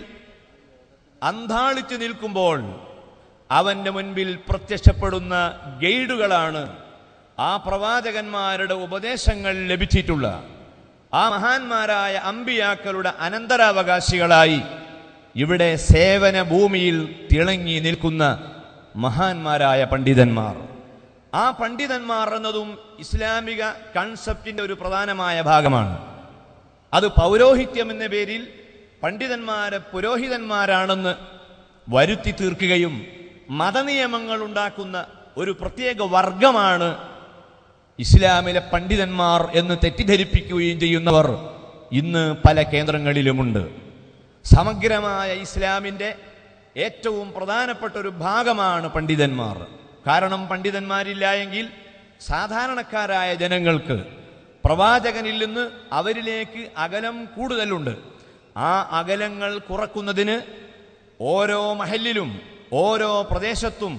അന്താളിച്ചു നിൽക്കുമ്പോൾ അവന്റെ മുൻപിൽ പ്രത്യക്ഷപ്പെടുന്ന ഗൈഡുകളാണ് ആ പ്രവാചകന്മാരുടെ ഉപദേശങ്ങൾ ലഭിച്ചിട്ടുള്ള ആ മഹാന്മാരായ അമ്പിയാക്കളുടെ അനന്തരാവകാശികളായി ഇവിടെ സേവന ഭൂമിയിൽ തിളങ്ങി നിൽക്കുന്ന മഹാന്മാരായ പണ്ഡിതന്മാർ ആ പണ്ഡിതന്മാർ എന്നതും ഇസ്ലാമിക കൺസെപ്റ്റിന്റെ ഒരു പ്രധാനമായ ഭാഗമാണ് അത് പൗരോഹിത്യം എന്ന പേരിൽ പണ്ഡിതന്മാരെ പുരോഹിതന്മാരാണെന്ന് വരുത്തി തീർക്കുകയും മതനിയമങ്ങൾ ഉണ്ടാക്കുന്ന ഒരു പ്രത്യേക വർഗമാണ് ഇസ്ലാമിലെ പണ്ഡിതന്മാർ എന്ന് തെറ്റിദ്ധരിപ്പിക്കുകയും ചെയ്യുന്നവർ ഇന്ന് പല കേന്ദ്രങ്ങളിലുമുണ്ട് സമഗ്രമായ ഇസ്ലാമിൻ്റെ ഏറ്റവും പ്രധാനപ്പെട്ട ഒരു ഭാഗമാണ് പണ്ഡിതന്മാർ കാരണം പണ്ഡിതന്മാരില്ല എങ്കിൽ സാധാരണക്കാരായ ജനങ്ങൾക്ക് പ്രവാചകനിൽ നിന്ന് അവരിലേക്ക് അകലം കൂടുതലുണ്ട് ആ അകലങ്ങൾ കുറക്കുന്നതിന് ഓരോ മഹലിലും ഓരോ പ്രദേശത്തും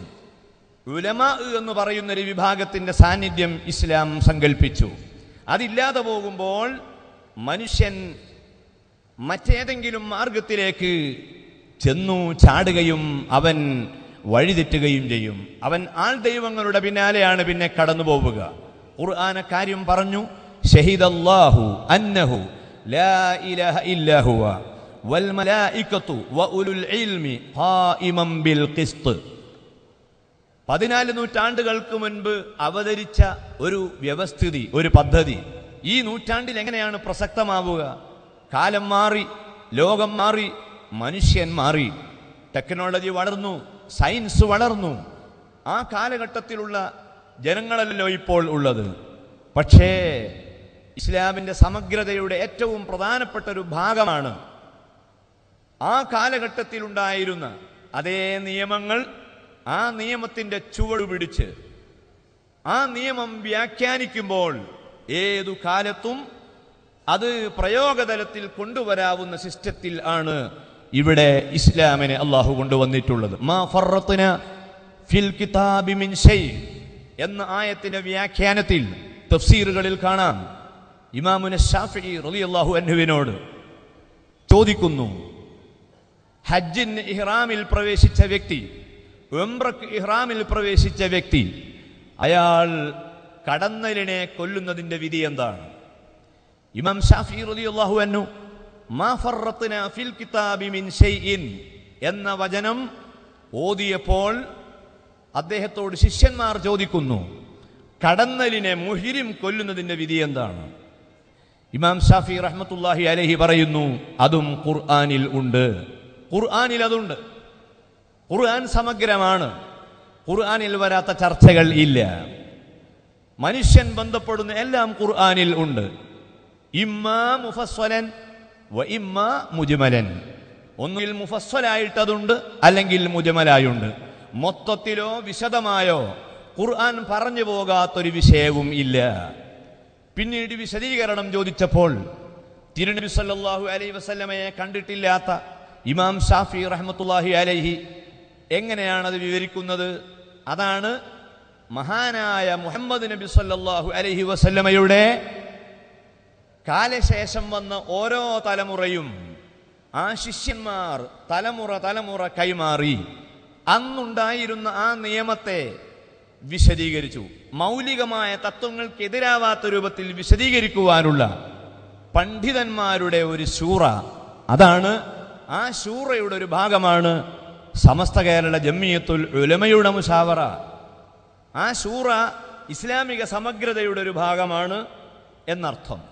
ഉലമ എന്ന് പറയുന്ന ഒരു വിഭാഗത്തിന്റെ സാന്നിധ്യം ഇസ്ലാം സങ്കല്പിച്ചു അതില്ലാതെ പോകുമ്പോൾ മനുഷ്യൻ മറ്റേതെങ്കിലും മാർഗത്തിലേക്ക് ചെന്നു ചാടുകയും അവൻ വഴിതെറ്റുകയും ചെയ്യും അവൻ ആൾ ദൈവങ്ങളുടെ പിന്നാലെയാണ് പിന്നെ കടന്നു പോവുക ഖുർആന കാര്യം പറഞ്ഞു ഷഹിദല്ലാഹു അന്നഹു ലാ ഇലാഹ ഇല്ലാ ഹുവ വൽ മലായികത്തു വഉലുൽ ഇൽമി ഖായിമൻ ബിൽ ഖിസ്ത് പതിനാല് നൂറ്റാണ്ടുകൾക്ക് മുൻപ് അവതരിച്ച ഒരു വ്യവസ്ഥിതി ഒരു പദ്ധതി ഈ നൂറ്റാണ്ടിൽ എങ്ങനെയാണ് പ്രസക്തമാവുക കാലം മാറി ലോകം മാറി മനുഷ്യൻ മാറി ടെക്നോളജി വളർന്നു സയൻസ് വളർന്നു ആ കാലഘട്ടത്തിലുള്ള ജനങ്ങളല്ലോ ഇപ്പോൾ ഉള്ളത് പക്ഷേ ഇസ്ലാമിന്റെ സമഗ്രതയുടെ ഏറ്റവും പ്രധാനപ്പെട്ട ഒരു ഭാഗമാണ് ആ കാലഘട്ടത്തിലുണ്ടായിരുന്ന അതേ നിയമങ്ങൾ ആ നിയമത്തിന്റെ ചുവട് പിടിച്ച് ആ നിയമം വ്യാഖ്യാനിക്കുമ്പോൾ ഏതു കാലത്തും അത് പ്രയോഗതലത്തിൽ കൊണ്ടുവരാവുന്ന സിസ്റ്റത്തിൽ ആണ് ഇവിടെ ഇസ്ലാമിനെ അള്ളാഹു കൊണ്ടുവന്നിട്ടുള്ളത് മാ ഫറത്തിന ഫിൽ കിതാബി മിൻ ഷൈ എന്ന ആയത്തിന്റെ വ്യാഖ്യാനത്തിൽ തഫ്സീറുകളിൽ കാണാം ഇമാമുന ഷാഫി റളിയല്ലാഹു അൻഹുവിനോട് ചോദിക്കുന്നു ഹജ്ജിന് ഇഹ്റാമിൽ പ്രവേശിച്ച വ്യക്തി ഉംറക്ക് ഇഹ്റാമിൽ പ്രവേശിച്ച വ്യക്തി അയാൾ കടന്നലിനെ കൊല്ലുന്നതിന്റെ വിധി എന്താണ് ഇമാം ഷാഫി റളിയല്ലാഹു അൻഹു മാ ഫറത്ന ഫിൽ കിതാബി മിൻ ഷൈഇൻ എന്ന വചനം ഓതിയപ്പോൾ അദ്ദേഹത്തോട് ശിഷ്യന്മാർ ചോദിക്കുന്നു കടന്നലിനെ മുഹിരിം കൊല്ലുന്നതിന്റെ വിധി എന്താണ് ഇമാം ഷാഫി റഹ്മത്തുല്ലാഹി അലഹി പറയുന്നു അതും ഖുർആനിൽ ഉണ്ട് ഖുർആനിൽ അതുണ്ട് ഖുർആൻ സമഗ്രമാണ് ഖുർആനിൽ വരാത്ത ചർച്ചകൾ ഇല്ല മനുഷ്യൻ ബന്ധപ്പെടുന്ന എല്ലാം ഖുർആനിൽ ഉണ്ട് ഇമ്മാ മുഫസ്വലൻ വ ഇമ്മാ മുജ്മലൻ ഒന്നുകിൽ മുഫസ്വലായിട്ട് അതുണ്ട് അല്ലെങ്കിൽ മുജമലായുണ്ട് മൊത്തത്തിലോ വിശദമായോ ഖുർആൻ പറഞ്ഞു പോകാത്തൊരു വിഷയവും ഇല്ല പിന്നീട് വിശദീകരണം ചോദിച്ചപ്പോൾ തിരുനബി സല്ലല്ലാഹു അലൈഹി വസല്ലമയെ കണ്ടിട്ടില്ലാത്ത ഇമാം ഷാഫി റഹ്മത്തുള്ളാഹി അലൈഹി എങ്ങനെയാണത് വിവരിക്കുന്നത് അതാണ് മഹാനായ മുഹമ്മദ് നബി സല്ലല്ലാഹു അലൈഹി വസല്ലമയുടെ കാലശേഷം വന്ന ഓരോ തലമുറയും ആ ശിഷ്യന്മാർ തലമുറ തലമുറ കൈമാറി അന്നുണ്ടായിരുന്ന ആ നിയമത്തെ വിശദീകരിച്ചു മൗലികമായ തത്വങ്ങൾക്കെതിരാവാത്ത രൂപത്തിൽ വിശദീകരിക്കുവാനുള്ള പണ്ഡിതന്മാരുടെ ഒരു ശൂറ അതാണ് ആ ശൂറയുടെ ഒരു ഭാഗമാണ് സമസ്ത കേരള ജമ്മിയത്തുൽ ഉലമയുടെ മുഷാവറ ആ ശൂറ ഇസ്ലാമിക സമഗ്രതയുടെ ഒരു ഭാഗമാണ് എന്നർത്ഥം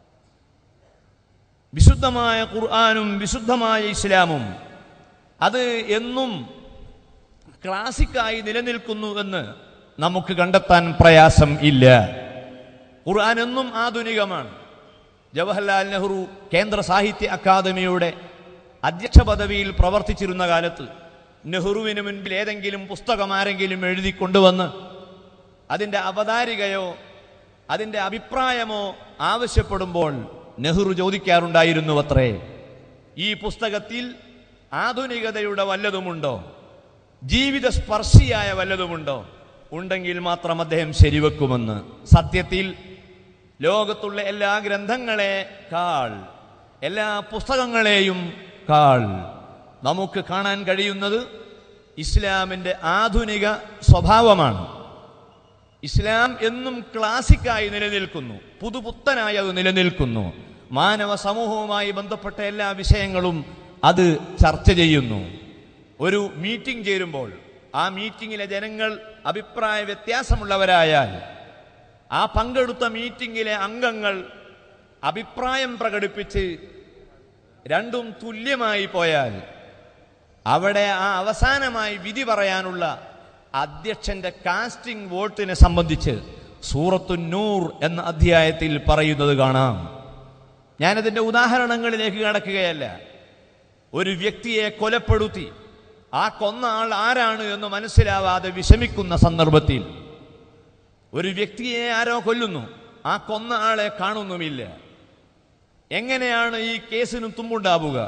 വിശുദ്ധമായ ഖുർആാനും വിശുദ്ധമായ ഇസ്ലാമും അത് എന്നും ക്ലാസിക്കായി നിലനിൽക്കുന്നു എന്ന് നമുക്ക് കണ്ടെത്താൻ പ്രയാസം ഇല്ല ഖുർആൻ എന്നും ആധുനികമാണ് ജവഹർലാൽ നെഹ്റു കേന്ദ്ര സാഹിത്യ അക്കാദമിയുടെ അധ്യക്ഷ പദവിയിൽ പ്രവർത്തിച്ചിരുന്ന കാലത്ത് നെഹ്റുവിന് മുൻപിൽ ഏതെങ്കിലും പുസ്തകം ആരെങ്കിലും എഴുതി കൊണ്ടുവന്ന് അതിൻ്റെ അവതാരികയോ അതിൻ്റെ അഭിപ്രായമോ ആവശ്യപ്പെടുമ്പോൾ നെഹ്റു ചോദിക്കാറുണ്ടായിരുന്നു അത്രേ ഈ പുസ്തകത്തിൽ ആധുനികതയുടെ വല്ലതുമുണ്ടോ ജീവിത സ്പർശിയായ വല്ലതുമുണ്ടോ ഉണ്ടെങ്കിൽ മാത്രം അദ്ദേഹം ശരിവെക്കുമെന്ന് സത്യത്തിൽ ലോകത്തുള്ള എല്ലാ ഗ്രന്ഥങ്ങളെക്കാൾ എല്ലാ പുസ്തകങ്ങളെയും കാൾ നമുക്ക് കാണാൻ കഴിയുന്നത് ഇസ്ലാമിൻ്റെ ആധുനിക സ്വഭാവമാണ് ഇസ്ലാം എന്നും ക്ലാസിക്കായി നിലനിൽക്കുന്നു പുതുപുത്തനായി അത് നിലനിൽക്കുന്നു മാനവ സമൂഹവുമായി ബന്ധപ്പെട്ട എല്ലാ വിഷയങ്ങളും അത് ചർച്ച ചെയ്യുന്നു ഒരു മീറ്റിംഗ് ചേരുമ്പോൾ ആ മീറ്റിംഗിലെ ജനങ്ങൾ അഭിപ്രായ വ്യത്യാസമുള്ളവരായാൽ ആ പങ്കെടുത്ത മീറ്റിംഗിലെ അംഗങ്ങൾ അഭിപ്രായം പ്രകടിപ്പിച്ച് രണ്ടും തുല്യമായി പോയാൽ അവിടെ ആ അവസാനമായി വിധി പറയാനുള്ള അധ്യക്ഷന്റെ കാസ്റ്റിംഗ് വോട്ടിനെ സംബന്ധിച്ച് സൂറത്തു നൂർ എന്ന അധ്യായത്തിൽ പറയുന്നത് കാണാം ഞാനതിൻ്റെ ഉദാഹരണങ്ങളിലേക്ക് കടക്കുകയല്ല ഒരു വ്യക്തിയെ കൊലപ്പെടുത്തി ആ കൊന്ന ആൾ ആരാണ് എന്ന് മനസ്സിലാവാതെ വിഷമിക്കുന്ന സന്ദർഭത്തിൽ ഒരു വ്യക്തിയെ ആരോ കൊല്ലുന്നു ആ കൊന്ന ആളെ കാണുന്നുമില്ല എങ്ങനെയാണ് ഈ കേസിന് തുമ്പുണ്ടാവുക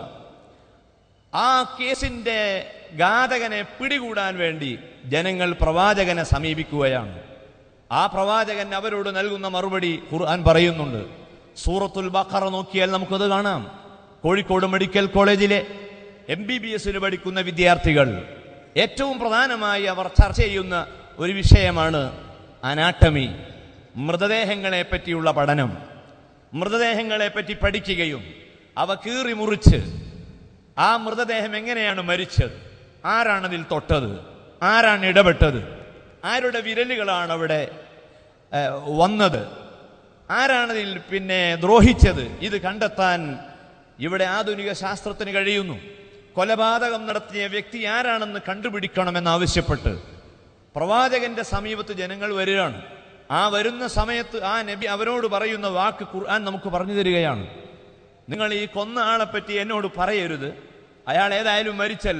ആ കേസിന്റെ ഘാതകനെ പിടികൂടാൻ വേണ്ടി ജനങ്ങൾ പ്രവാചകനെ സമീപിക്കുകയാണ് ആ പ്രവാചകൻ അവരോട് നൽകുന്ന മറുപടി ഖുർആൻ പറയുന്നുണ്ട് സൂറത്തുൽ ബഖറ നോക്കിയാൽ നമുക്കത് കാണാം കോഴിക്കോട് മെഡിക്കൽ കോളേജിലെ എം ബി ബി എസിന് പഠിക്കുന്ന വിദ്യാർത്ഥികൾ ഏറ്റവും പ്രധാനമായി അവർ ചർച്ച ചെയ്യുന്ന ഒരു വിഷയമാണ് അനാട്ടമി മൃതദേഹങ്ങളെ പറ്റിയുള്ള പഠനം മൃതദേഹങ്ങളെ പറ്റി പഠിക്കുകയും അവ കീറി മുറിച്ച് ആ മൃതദേഹം എങ്ങനെയാണ് മരിച്ചത് ആരാണതിൽ തൊട്ടത് ആരാണ് ഇടപെട്ടത് ആരുടെ വിരലുകളാണ് അവിടെ ഏഹ്, വന്നത് ആരാണതിൽ പിന്നെ ദ്രോഹിച്ചത് ഇത് കണ്ടെത്താൻ ഇവിടെ ആധുനിക ശാസ്ത്രത്തിന് കഴിയുന്നു കൊലപാതകം നടത്തിയ വ്യക്തി ആരാണെന്ന് കണ്ടുപിടിക്കണമെന്നാവശ്യപ്പെട്ട് പ്രവാചകന്റെ സമീപത്ത് ജനങ്ങൾ വരികയാണ് ആ വരുന്ന സമയത്ത് ആ നബി അവരോട് പറയുന്ന വാക്ക് ഖുർആൻ നമുക്ക് പറഞ്ഞു തരികയാണ് നിങ്ങൾ ഈ കൊന്ന ആളെപ്പറ്റി എന്നോട് പറയരുത് അയാൾ ഏതായാലും മരിച്ചല്ലോ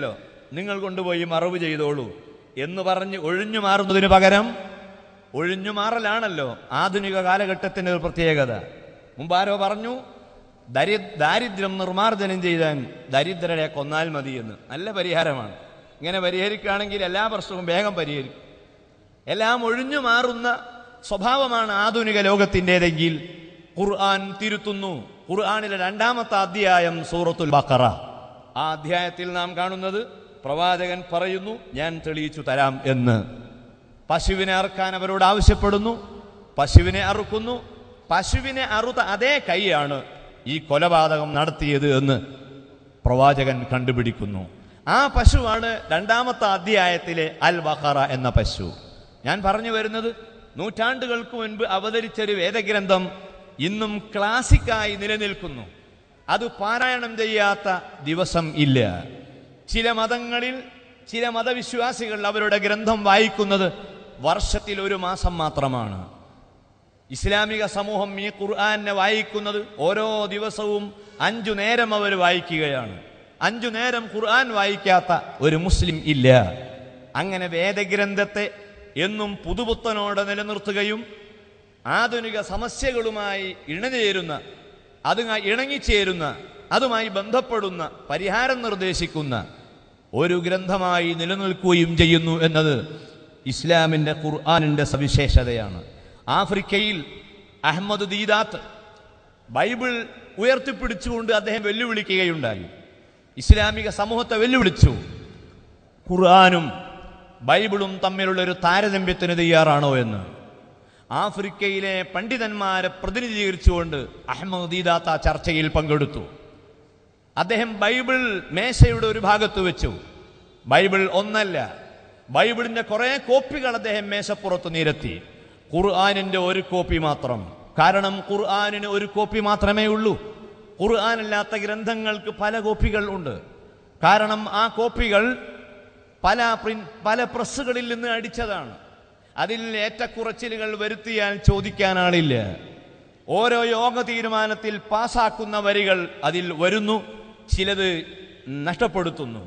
നിങ്ങൾ കൊണ്ടുപോയി മറവ് ചെയ്തോളൂ എന്ന് പറഞ്ഞ് ഒഴിഞ്ഞു മാറുന്നതിന് പകരം ഒഴിഞ്ഞു മാറലാണല്ലോ ആധുനിക കാലഘട്ടത്തിന്റെ ഒരു പ്രത്യേകത മുമ്പാരോ പറഞ്ഞു ദരി ദാരിദ്ര്യം നിർമ്മാർജ്ജനം ചെയ്താൻ ദരിദ്രരെ കൊന്നാൽ മതി എന്ന് നല്ല പരിഹാരമാണ് ഇങ്ങനെ പരിഹരിക്കുകയാണെങ്കിൽ എല്ലാ പ്രശ്നവും വേഗം പരിഹരിക്കും എല്ലാം ഒഴിഞ്ഞു മാറുന്ന സ്വഭാവമാണ് ആധുനിക ലോകത്തിൻ്റെതെങ്കിൽ ഖുർആൻ തിരുത്തുന്നു ഖുർആനിലെ രണ്ടാമത്തെ അധ്യായം സൂറത്തുൽ ബക്കറ ആ അധ്യായത്തിൽ നാം കാണുന്നത് പ്രവാചകൻ പറയുന്നു ഞാൻ തെളിയിച്ചു തരാം എന്ന് പശുവിനെ അറുക്കാൻ അവരോട് ആവശ്യപ്പെടുന്നു പശുവിനെ അറുക്കുന്നു പശുവിനെ അറുത്ത അതേ കൈയാണ് ഈ കൊലപാതകം നടത്തിയത് എന്ന് പ്രവാചകൻ കണ്ടുപിടിക്കുന്നു ആ പശുവാണ് രണ്ടാമത്തെ അധ്യായത്തിലെ അൽ ബഖറ എന്ന പശു ഞാൻ പറഞ്ഞു വരുന്നത് നൂറ്റാണ്ടുകൾക്ക് മുൻപ് അവതരിച്ചൊരു വേദഗ്രന്ഥം ഇന്നും ക്ലാസിക്കായി നിലനിൽക്കുന്നു അത് പാരായണം ചെയ്യാത്ത ദിവസം ഇല്ല ചില മതങ്ങളിൽ ചില മതവിശ്വാസികൾ അവരുടെ ഗ്രന്ഥം വായിക്കുന്നത് വർഷത്തിൽ ഒരു മാസം മാത്രമാണ് ഇസ്ലാമിക സമൂഹം ഈ ഖുർആനെ വായിക്കുന്നത് ഓരോ ദിവസവും അഞ്ചു നേരം അവർ വായിക്കുകയാണ് അഞ്ചു നേരം ഖുർആൻ വായിക്കാത്ത ഒരു മുസ്ലിം ഇല്ല അങ്ങനെ വേദഗ്രന്ഥത്തെ എന്നും പുതുപുത്തനോടെ നിലനിർത്തുകയും ആധുനിക സമസ്യകളുമായി ഇണചേരുന്ന അത് ഇണങ്ങിച്ചേരുന്ന അതുമായി ബന്ധപ്പെടുന്ന പരിഹാരം നിർദ്ദേശിക്കുന്ന ഒരു ഗ്രന്ഥമായി നിലനിൽക്കുകയും ചെയ്യുന്നു എന്നത് ഇസ്ലാമിൻ്റെ ഖുർആാനിൻ്റെ സവിശേഷതയാണ് ആഫ്രിക്കയിൽ അഹമ്മദ് ദീദാത്ത് ബൈബിൾ ഉയർത്തിപ്പിടിച്ചുകൊണ്ട് അദ്ദേഹം വെല്ലുവിളിക്കുകയുണ്ടായി ഇസ്ലാമിക സമൂഹത്തെ വെല്ലുവിളിച്ചു ഖുർആാനും ബൈബിളും തമ്മിലുള്ള ഒരു താരതമ്യത്തിന് തയ്യാറാണോ എന്ന് ആഫ്രിക്കയിലെ പണ്ഡിതന്മാരെ പ്രതിനിധീകരിച്ചുകൊണ്ട് അഹമ്മദ് ദീദാത്ത ചർച്ചയിൽ പങ്കെടുത്തു അദ്ദേഹം ബൈബിൾ മേശയുടെ ഒരു ഭാഗത്ത് വെച്ചു ബൈബിൾ ഒന്നല്ല ബൈബിളിന്റെ കുറെ കോപ്പികൾ അദ്ദേഹം മേശപ്പുറത്ത് നിരത്തി ഖുർആാനിന്റെ ഒരു കോപ്പി മാത്രം കാരണം ഖുർആാനിന് ഒരു കോപ്പി മാത്രമേ ഉള്ളൂ ഖുർആാനല്ലാത്ത ഗ്രന്ഥങ്ങൾക്ക് പല കോപ്പികൾ ഉണ്ട് കാരണം ആ കോപ്പികൾ പല പ്രിൻ പല പ്രസ്സുകളിൽ നിന്ന് അടിച്ചതാണ് അതിൽ ഏറ്റക്കുറച്ചിലുകൾ വരുത്തിയാൽ ചോദിക്കാൻ ആളില്ല ഓരോ യോഗ തീരുമാനത്തിൽ പാസാക്കുന്ന വരികൾ അതിൽ വരുന്നു ചിലത് നഷ്ടപ്പെടുത്തുന്നു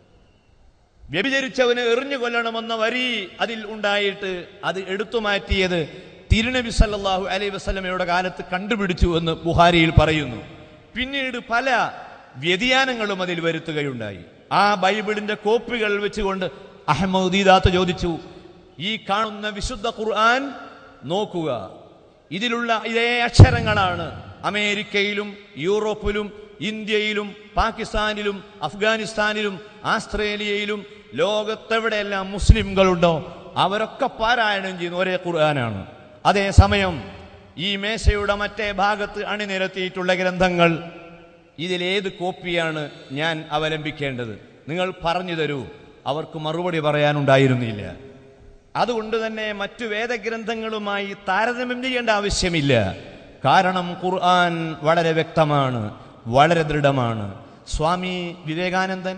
വ്യഭിചരിച്ചവന് എറിഞ്ഞു കൊല്ലണമെന്ന വരി അതിൽ ഉണ്ടായിട്ട് അത് എടുത്തു മാറ്റിയത് തിരുനബി സല്ലല്ലാഹു അലൈഹി വസല്ലമയുടെ കാലത്ത് കണ്ടുപിടിച്ചു എന്ന് ബുഹാരിയിൽ പറയുന്നു പിന്നീട് പല വ്യതിയാനങ്ങളും അതിൽ വരുത്തുകയുണ്ടായി ആ ബൈബിളിന്റെ കോപ്പികൾ വെച്ചുകൊണ്ട് അഹമ്മദ് ദീദാത്ത് ചോദിച്ചു ഈ കാണുന്ന വിശുദ്ധ ഖുർആൻ നോക്കുക ഇതിലുള്ള ഇതേ അക്ഷരങ്ങളാണ് അമേരിക്കയിലും യൂറോപ്പിലും ഇന്ത്യയിലും പാകിസ്ഥാനിലും അഫ്ഗാനിസ്ഥാനിലും ആസ്ട്രേലിയയിലും ലോകത്തെവിടെയെല്ലാം മുസ്ലിംകളുണ്ടോ അവരൊക്കെ പാരായണം ചെയ്യുന്ന ഒരേ ഖുർആനാണ് അതേസമയം ഈ മേശയുടെ മറ്റേ ഭാഗത്ത് അണിനിരത്തിയിട്ടുള്ള ഗ്രന്ഥങ്ങൾ ഇതിലേത് കോപ്പിയാണ് ഞാൻ അവലംബിക്കേണ്ടത് നിങ്ങൾ പറഞ്ഞു തരൂ അവർക്ക് മറുപടി പറയാനുണ്ടായിരുന്നില്ല അതുകൊണ്ട് തന്നെ മറ്റു വേദഗ്രന്ഥങ്ങളുമായി താരതമ്യം ചെയ്യേണ്ട ആവശ്യമില്ല കാരണം ഖുർആൻ വളരെ വ്യക്തമാണ് വളരെ ദൃഢമാണ് സ്വാമി വിവേകാനന്ദൻ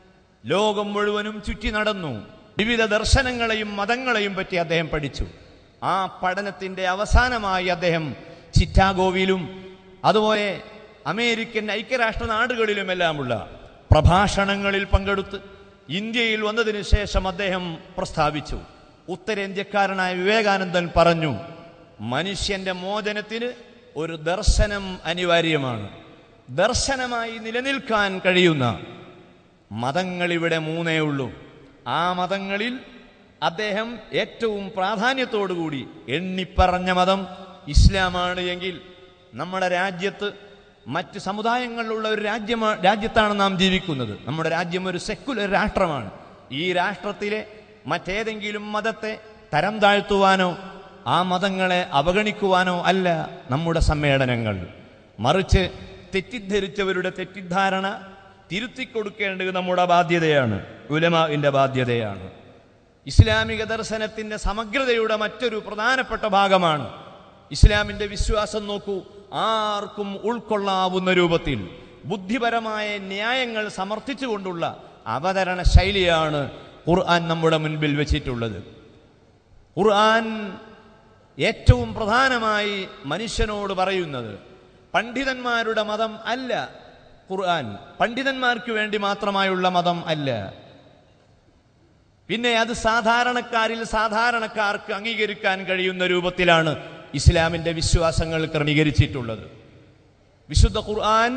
ലോകം മുഴുവനും ചുറ്റി നടന്നു വിവിധ ദർശനങ്ങളെയും മതങ്ങളെയും പറ്റി അദ്ദേഹം പഠിച്ചു ആ പഠനത്തിന്റെ അവസാനമായി അദ്ദേഹം ചിറ്റാഗോവിലും അതുപോലെ അമേരിക്കൻ ഐക്യരാഷ്ട്ര നാടുകളിലുമെല്ലാമുള്ള പ്രഭാഷണങ്ങളിൽ പങ്കെടുത്ത് ഇന്ത്യയിൽ വന്നതിന് ശേഷം അദ്ദേഹം പ്രസ്താവിച്ചു ഉത്തരേന്ത്യക്കാരനായ വിവേകാനന്ദൻ പറഞ്ഞു മനുഷ്യന്റെ മോചനത്തിന് ഒരു ദർശനം അനിവാര്യമാണ് ദർശനമായി നിലനിൽക്കാൻ കഴിയുന്ന മതങ്ങൾ ഇവിടെ മൂന്നേ ഉള്ളൂ ആ മതങ്ങളിൽ അദ്ദേഹം ഏറ്റവും പ്രാധാന്യത്തോടുകൂടി എണ്ണിപ്പറഞ്ഞ മതം ഇസ്ലാമാണ് എങ്കിൽ നമ്മുടെ രാജ്യത്ത് മറ്റ് സമുദായങ്ങളിലുള്ള ഒരു രാജ്യമാ രാജ്യത്താണ് നാം ജീവിക്കുന്നത് നമ്മുടെ രാജ്യം ഒരു സെക്കുലർ രാഷ്ട്രമാണ് ഈ രാഷ്ട്രത്തിലെ മറ്റേതെങ്കിലും മതത്തെ തരം താഴ്ത്തുവാനോ ആ മതങ്ങളെ അവഗണിക്കുവാനോ അല്ല നമ്മുടെ സമ്മേളനങ്ങൾ മറിച്ച് തെറ്റിദ്ധരിച്ചവരുടെ തെറ്റിദ്ധാരണ തിരുത്തിക്കൊടുക്കേണ്ടത് നമ്മുടെ ബാധ്യതയാണ് ഉലമാവിൻ്റെ ബാധ്യതയാണ് ഇസ്ലാമിക ദർശനത്തിന്റെ സമഗ്രതയുടെ മറ്റൊരു പ്രധാനപ്പെട്ട ഭാഗമാണ് ഇസ്ലാമിന്റെ വിശ്വാസം നോക്കൂ ആർക്കും ഉൾക്കൊള്ളാവുന്ന രൂപത്തിൽ ബുദ്ധിപരമായ ന്യായങ്ങൾ സമർത്ഥിച്ചുകൊണ്ടുള്ള അവതരണ ശൈലിയാണ് ഖുർആൻ നമ്മുടെ മുൻപിൽ വെച്ചിട്ടുള്ളത് ഖുർആൻ ഏറ്റവും പ്രധാനമായി മനുഷ്യനോട് പറയുന്നത് പണ്ഡിതന്മാരുടെ മതം അല്ല ഖുർആൻ പണ്ഡിതന്മാർക്ക് വേണ്ടി മാത്രമായുള്ള മതം അല്ല പിന്നെ അത് സാധാരണക്കാരിൽ സാധാരണക്കാർക്ക് അംഗീകരിക്കാൻ കഴിയുന്ന രൂപത്തിലാണ് ഇസ്ലാമിന്റെ വിശ്വാസങ്ങൾ ക്രമീകരിച്ചിട്ടുള്ളത് വിശുദ്ധ ഖുർആൻ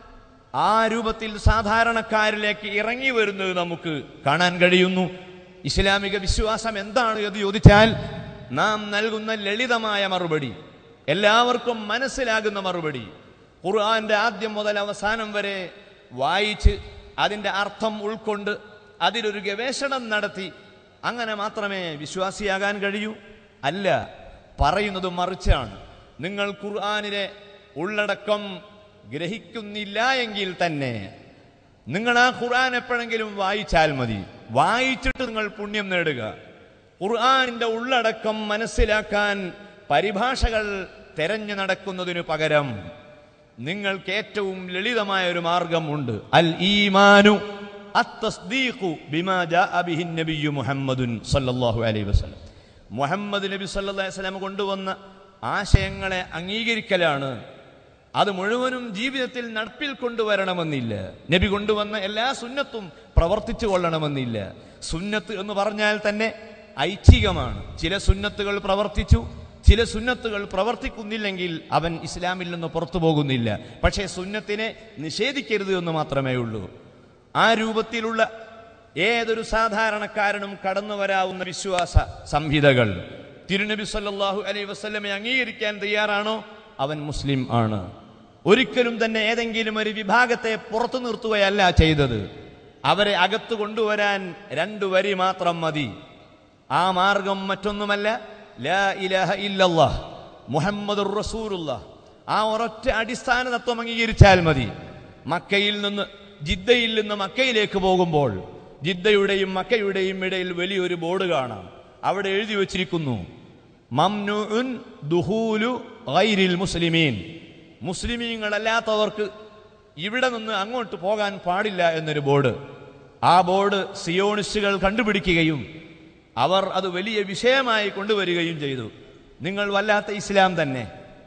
ആ രൂപത്തിൽ സാധാരണക്കാരിലേക്ക് ഇറങ്ങി വരുന്നത് നമുക്ക് കാണാൻ കഴിയുന്നു ഇസ്ലാമിക വിശ്വാസം എന്താണ് എന്ന് ചോദിച്ചാൽ നാം നൽകുന്ന ലളിതമായ മറുപടി എല്ലാവർക്കും മനസ്സിലാകുന്ന മറുപടി ഖുർആന്റെ ആദ്യം മുതൽ അവസാനം വരെ വായിച്ച് അതിൻ്റെ അർത്ഥം ഉൾക്കൊണ്ട് അതിലൊരു ഗവേഷണം നടത്തി അങ്ങനെ മാത്രമേ വിശ്വാസിയാകാൻ കഴിയൂ അല്ല പറയുന്നത് മറിച്ചാണ് നിങ്ങൾ ഖുർആനിലെ ഉള്ളടക്കം ഗ്രഹിക്കുന്നില്ല എങ്കിൽ തന്നെ നിങ്ങൾ ആ ഖുർആൻ എപ്പോഴെങ്കിലും വായിച്ചാൽ മതി വായിച്ചിട്ട് നിങ്ങൾ പുണ്യം നേടുക ഖുർആനിന്റെ ഉള്ളടക്കം മനസ്സിലാക്കാൻ പരിഭാഷകൾ തെരഞ്ഞു നടക്കുന്നതിനു പകരം നിങ്ങൾക്ക് ഏറ്റവും ലളിതമായ ഒരു മാർഗമുണ്ട് അൽ ഈമാനു അത്തസ്ദീഖു ബിമാ ജാഅ ബിഹി നബിയ്യു മുഹമ്മദുൻ സല്ലല്ലാഹു അലൈഹി വസല്ലം മുഹമ്മദ് നബി സല്ലല്ലാഹു അലൈഹി വസല്ലം കൊണ്ടുവന്ന ആശയങ്ങളെ അംഗീകരിക്കലാണ് അത് മുഴുവനും ജീവിതത്തിൽ നടപ്പിൽ കൊണ്ടുവരണമെന്നില്ല നബി കൊണ്ടുവന്ന എല്ലാ സുന്നത്തും പ്രവർത്തിച്ചു കൊള്ളണമെന്നില്ല സുന്നത്ത് എന്ന് പറഞ്ഞാൽ തന്നെ ഐച്ഛികമാണ് ചില സുന്നത്തുകൾ പ്രവർത്തിച്ചു ചില സുന്നത്തുകൾ പ്രവർത്തിക്കുന്നില്ലെങ്കിൽ അവൻ ഇസ്ലാമിൽ നിന്ന് പുറത്തു പോകുന്നില്ല പക്ഷേ സുന്നത്തിനെ നിഷേധിക്കരുത് എന്ന് മാത്രമേ ഉള്ളൂ ആ രൂപത്തിലുള്ള ഏതൊരു സാധാരണക്കാരനും കടന്നു വരാവുന്ന വിശ്വാസ സംഹിതകൾ തിരുനബി സല്ലല്ലാഹു അലൈഹി വസല്ലമെ അംഗീകരിക്കാൻ തയ്യാറാണോ അവൻ മുസ്ലിം ആണ് ഒരിക്കലും തന്നെ ഏതെങ്കിലും ഒരു വിഭാഗത്തെ പുറത്തു നിർത്തുകയല്ല ചെയ്തത് അവരെ അകത്ത് കൊണ്ടുവരാൻ രണ്ടു വരി മാത്രം മതി ആ മാർഗം മറ്റൊന്നുമല്ല ലാ ഇലാഹ ഇല്ലല്ലാഹ് മുഹമ്മദുർ റസൂലുള്ളാഹ് ആ ഒരൊറ്റ അടിസ്ഥാന തത്വം അംഗീകരിച്ചാൽ മതി മക്കയിൽ നിന്ന് ജിദ്ദയിൽ നിന്ന് മക്കയിലേക്ക് പോകുമ്പോൾ ജിദ്ദയുടെയും മക്കയുടെയും ഇടയിൽ വലിയൊരു ബോർഡ് കാണാം അവിടെ എഴുതി വച്ചിരിക്കുന്നു മംനുഉൻ ദുഹൂലു ഗൈരിൽ മുസ്ലിമീൻ മുസ്ലിമീങ്ങളല്ലാത്തവർക്ക് ഇവിടെ നിന്ന് അങ്ങോട്ട് പോകാൻ പാടില്ല എന്നൊരു ബോർഡ് ആ ബോർഡ് സിയോണിസ്റ്റുകൾ കണ്ടുപിടിക്കുകയും അവർ അത് വലിയ വിഷയമായി കൊണ്ടുവരികയും ചെയ്തു നിങ്ങൾ വല്ലാത്ത ഇസ്ലാം തന്നെ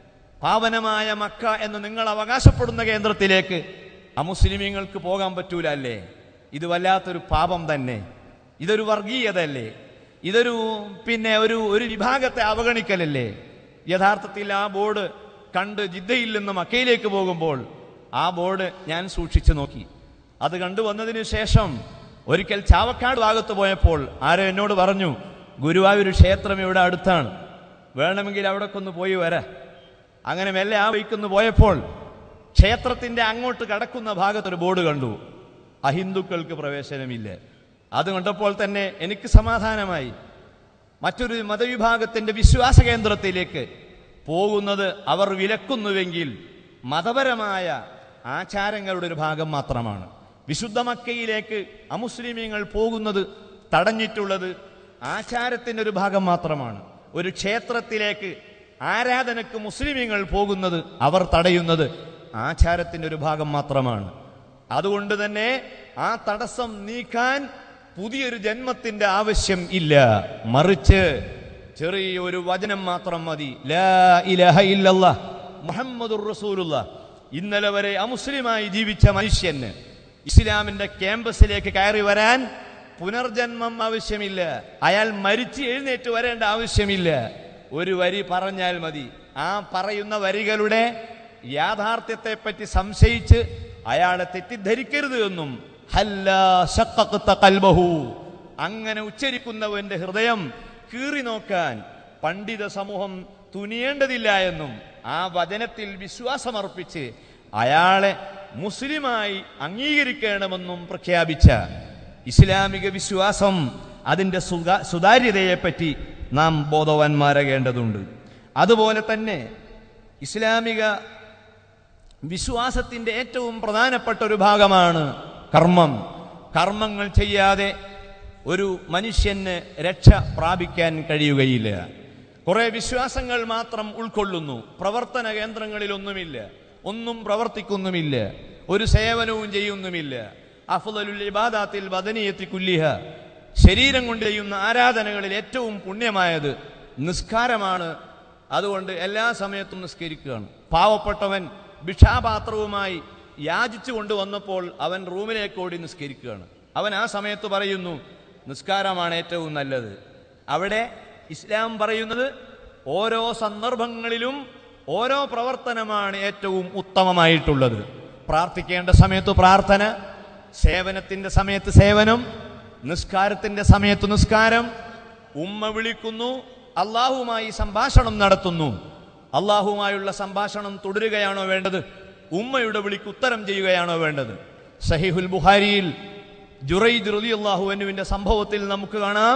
പാവനമായ മക്ക എന്ന് നിങ്ങൾ അവകാശപ്പെടുന്ന കേന്ദ്രത്തിലേക്ക് അമുസ്ലിമീങ്ങൾക്ക് പോകാൻ പറ്റൂല അല്ലേ ഇത് വല്ലാത്തൊരു പാപം തന്നെ ഇതൊരു വർഗീയതയല്ലേ ഇതൊരു പിന്നെ ഒരു ഒരു വിഭാഗത്തെ അവഗണിക്കലല്ലേ യഥാർത്ഥത്തിൽ ആ ബോർഡ് കണ്ട് ജിദ്ദയിൽ നിന്ന് മക്കയിലേക്ക് പോകുമ്പോൾ ആ ബോർഡ് ഞാൻ സൂക്ഷിച്ചു നോക്കി അത് കണ്ടുവന്നതിന് ശേഷം ഒരിക്കൽ ചാവക്കാട് ഭാഗത്ത് പോയപ്പോൾ ആരോ എന്നോട് പറഞ്ഞു ഗുരുവായൂർ ക്ഷേത്രം ഇവിടെ അടുത്താണ് വേണമെങ്കിൽ അവിടേക്കൊന്ന് പോയി വരാ അങ്ങനെ മെല്ലെ ആ വഴിക്കൊന്ന് പോയപ്പോൾ ക്ഷേത്രത്തിന്റെ അങ്ങോട്ട് കടക്കുന്ന ഭാഗത്തൊരു ബോർഡ് കണ്ടു അഹിന്ദുക്കൾക്ക് പ്രവേശനമില്ല അത് കണ്ടപ്പോൾ തന്നെ എനിക്ക് സമാധാനമായി മറ്റൊരു മതവിഭാഗത്തിന്റെ വിശ്വാസ കേന്ദ്രത്തിലേക്ക് പോകുന്നത് അവർ വിലക്കുന്നുവെങ്കിൽ മതപരമായ ആചാരങ്ങളുടെ ഒരു ഭാഗം മാത്രമാണ് വിശുദ്ധ മക്കയിലേക്ക് അമുസ്ലിമീങ്ങൾ പോകുന്നത് തടഞ്ഞിട്ടുള്ളത് ആചാരത്തിന്റെ ഒരു ഭാഗം മാത്രമാണ് ഒരു ക്ഷേത്രത്തിലേക്ക് ആരാധനക്ക് മുസ്ലിമീങ്ങൾ പോകുന്നത് അവർ തടയുന്നത് ആചാരത്തിന്റെ ഒരു ഭാഗം മാത്രമാണ് അതുകൊണ്ട് തന്നെ ആ തടസ്സം നീക്കാൻ പുതിയൊരു ജന്മത്തിന്റെ ആവശ്യം ഇല്ല മറിച്ച് ചെറിയൊരു വചനം മാത്രം മതി ലാ ഇലഹ ഇല്ലല്ലാ മുഹമ്മദുർ റസൂലുള്ള ഇന്നലെ വരെ അമുസ്ലിമായി ജീവിച്ച മനുഷ്യന് ഇസ്ലാമിന്റെ ക്യാമ്പസിലേക്ക് കയറി വരാൻ പുനർജന്മം ആവശ്യമില്ല അയാൾ മരിച്ച് എഴുന്നേറ്റ് വരേണ്ട ആവശ്യമില്ല ഒരു വരി പറഞ്ഞാൽ മതി ആ പറയുന്ന വരികളുടെ യാഥാർത്ഥ്യത്തെ പറ്റി സംശയിച്ച് അയാളെ തെറ്റിദ്ധരിക്കരുത് എന്നും ഹല്ലാ ശഖഖ്ത ഖൽബഹു അങ്ങനെ ഉച്ചരിക്കുന്നവന്റെ ഹൃദയം കീറി നോക്കാൻ പണ്ഡിത സമൂഹം തുനിയേണ്ടതില്ല എന്നും ആ വചനത്തിൽ വിശ്വാസമർപ്പിച്ച് അയാളെ മുസ്ലിമായി അംഗീകരിക്കണമെന്നും പ്രഖ്യാപിച്ച ഇസ്ലാമിക വിശ്വാസം അതിൻ്റെ സുതാ- സുതാര്യതയെപ്പറ്റി നാം ബോധവാന്മാരാകേണ്ടതുണ്ട് അതുപോലെ തന്നെ ഇസ്ലാമിക വിശ്വാസത്തിന്റെ ഏറ്റവും പ്രധാനപ്പെട്ട ഒരു ഭാഗമാണ് കർമ്മം കർമ്മങ്ങൾ ചെയ്യാതെ ഒരു മനുഷ്യന് രക്ഷ പ്രാപിക്കാൻ കഴിയുകയില്ല കുറെ വിശ്വാസങ്ങൾ മാത്രം ഉൾക്കൊള്ളുന്നു പ്രവർത്തന കേന്ദ്രങ്ങളിലൊന്നുമില്ല ഒന്നും പ്രവർത്തിക്കുന്നുമില്ല ഒരു സേവനവും ചെയ്യുന്നുമില്ല അഫ്ദലുൽ ഇബാദാത്തിൽ ബദനിയത്തി കുല്ലിഹ ശരീരം കൊണ്ട് ചെയ്യുന്ന ആരാധനകളിൽ ഏറ്റവും പുണ്യമായത് നിസ്കാരമാണ് അതുകൊണ്ട് എല്ലാ സമയത്തും നിസ്കരിക്കുകയാണ് പാവപ്പെട്ടവൻ ഭിക്ഷാപാത്രവുമായി യാചിച്ചു കൊണ്ടുവന്നപ്പോൾ അവൻ റൂമിലേക്ക് ഓടി നിസ്കരിക്കുകയാണ് അവൻ ആ സമയത്ത് പറയുന്നു നിസ്കാരമാണ് ഏറ്റവും നല്ലത് അവിടെ ഇസ്ലാം പറയുന്നത് ഓരോ സന്ദർഭങ്ങളിലും ഓരോ പ്രവർത്തനമാണ് ഏറ്റവും ഉത്തമമായിട്ടുള്ളത് പ്രാർത്ഥിക്കേണ്ട സമയത്ത് പ്രാർത്ഥന സേവനത്തിന്റെ സമയത്ത് സേവനം നിസ്കാരത്തിന്റെ സമയത്ത് നിസ്കാരം ഉമ്മ വിളിക്കുന്നു അള്ളാഹുമായി സംഭാഷണം നടത്തുന്നു അള്ളാഹുമായുള്ള സംഭാഷണം തുടരുകയാണോ വേണ്ടത് ഉമ്മയുടെ വിളിക്ക് ഉത്തരം ചെയ്യുകയാണോ വേണ്ടത് സഹിഹുൽ ബുഹാരിയിൽ ജുറൈദ് റളിയല്ലാഹു അൻഹുവിന്റെ സംഭവത്തിൽ നമുക്ക് കാണാം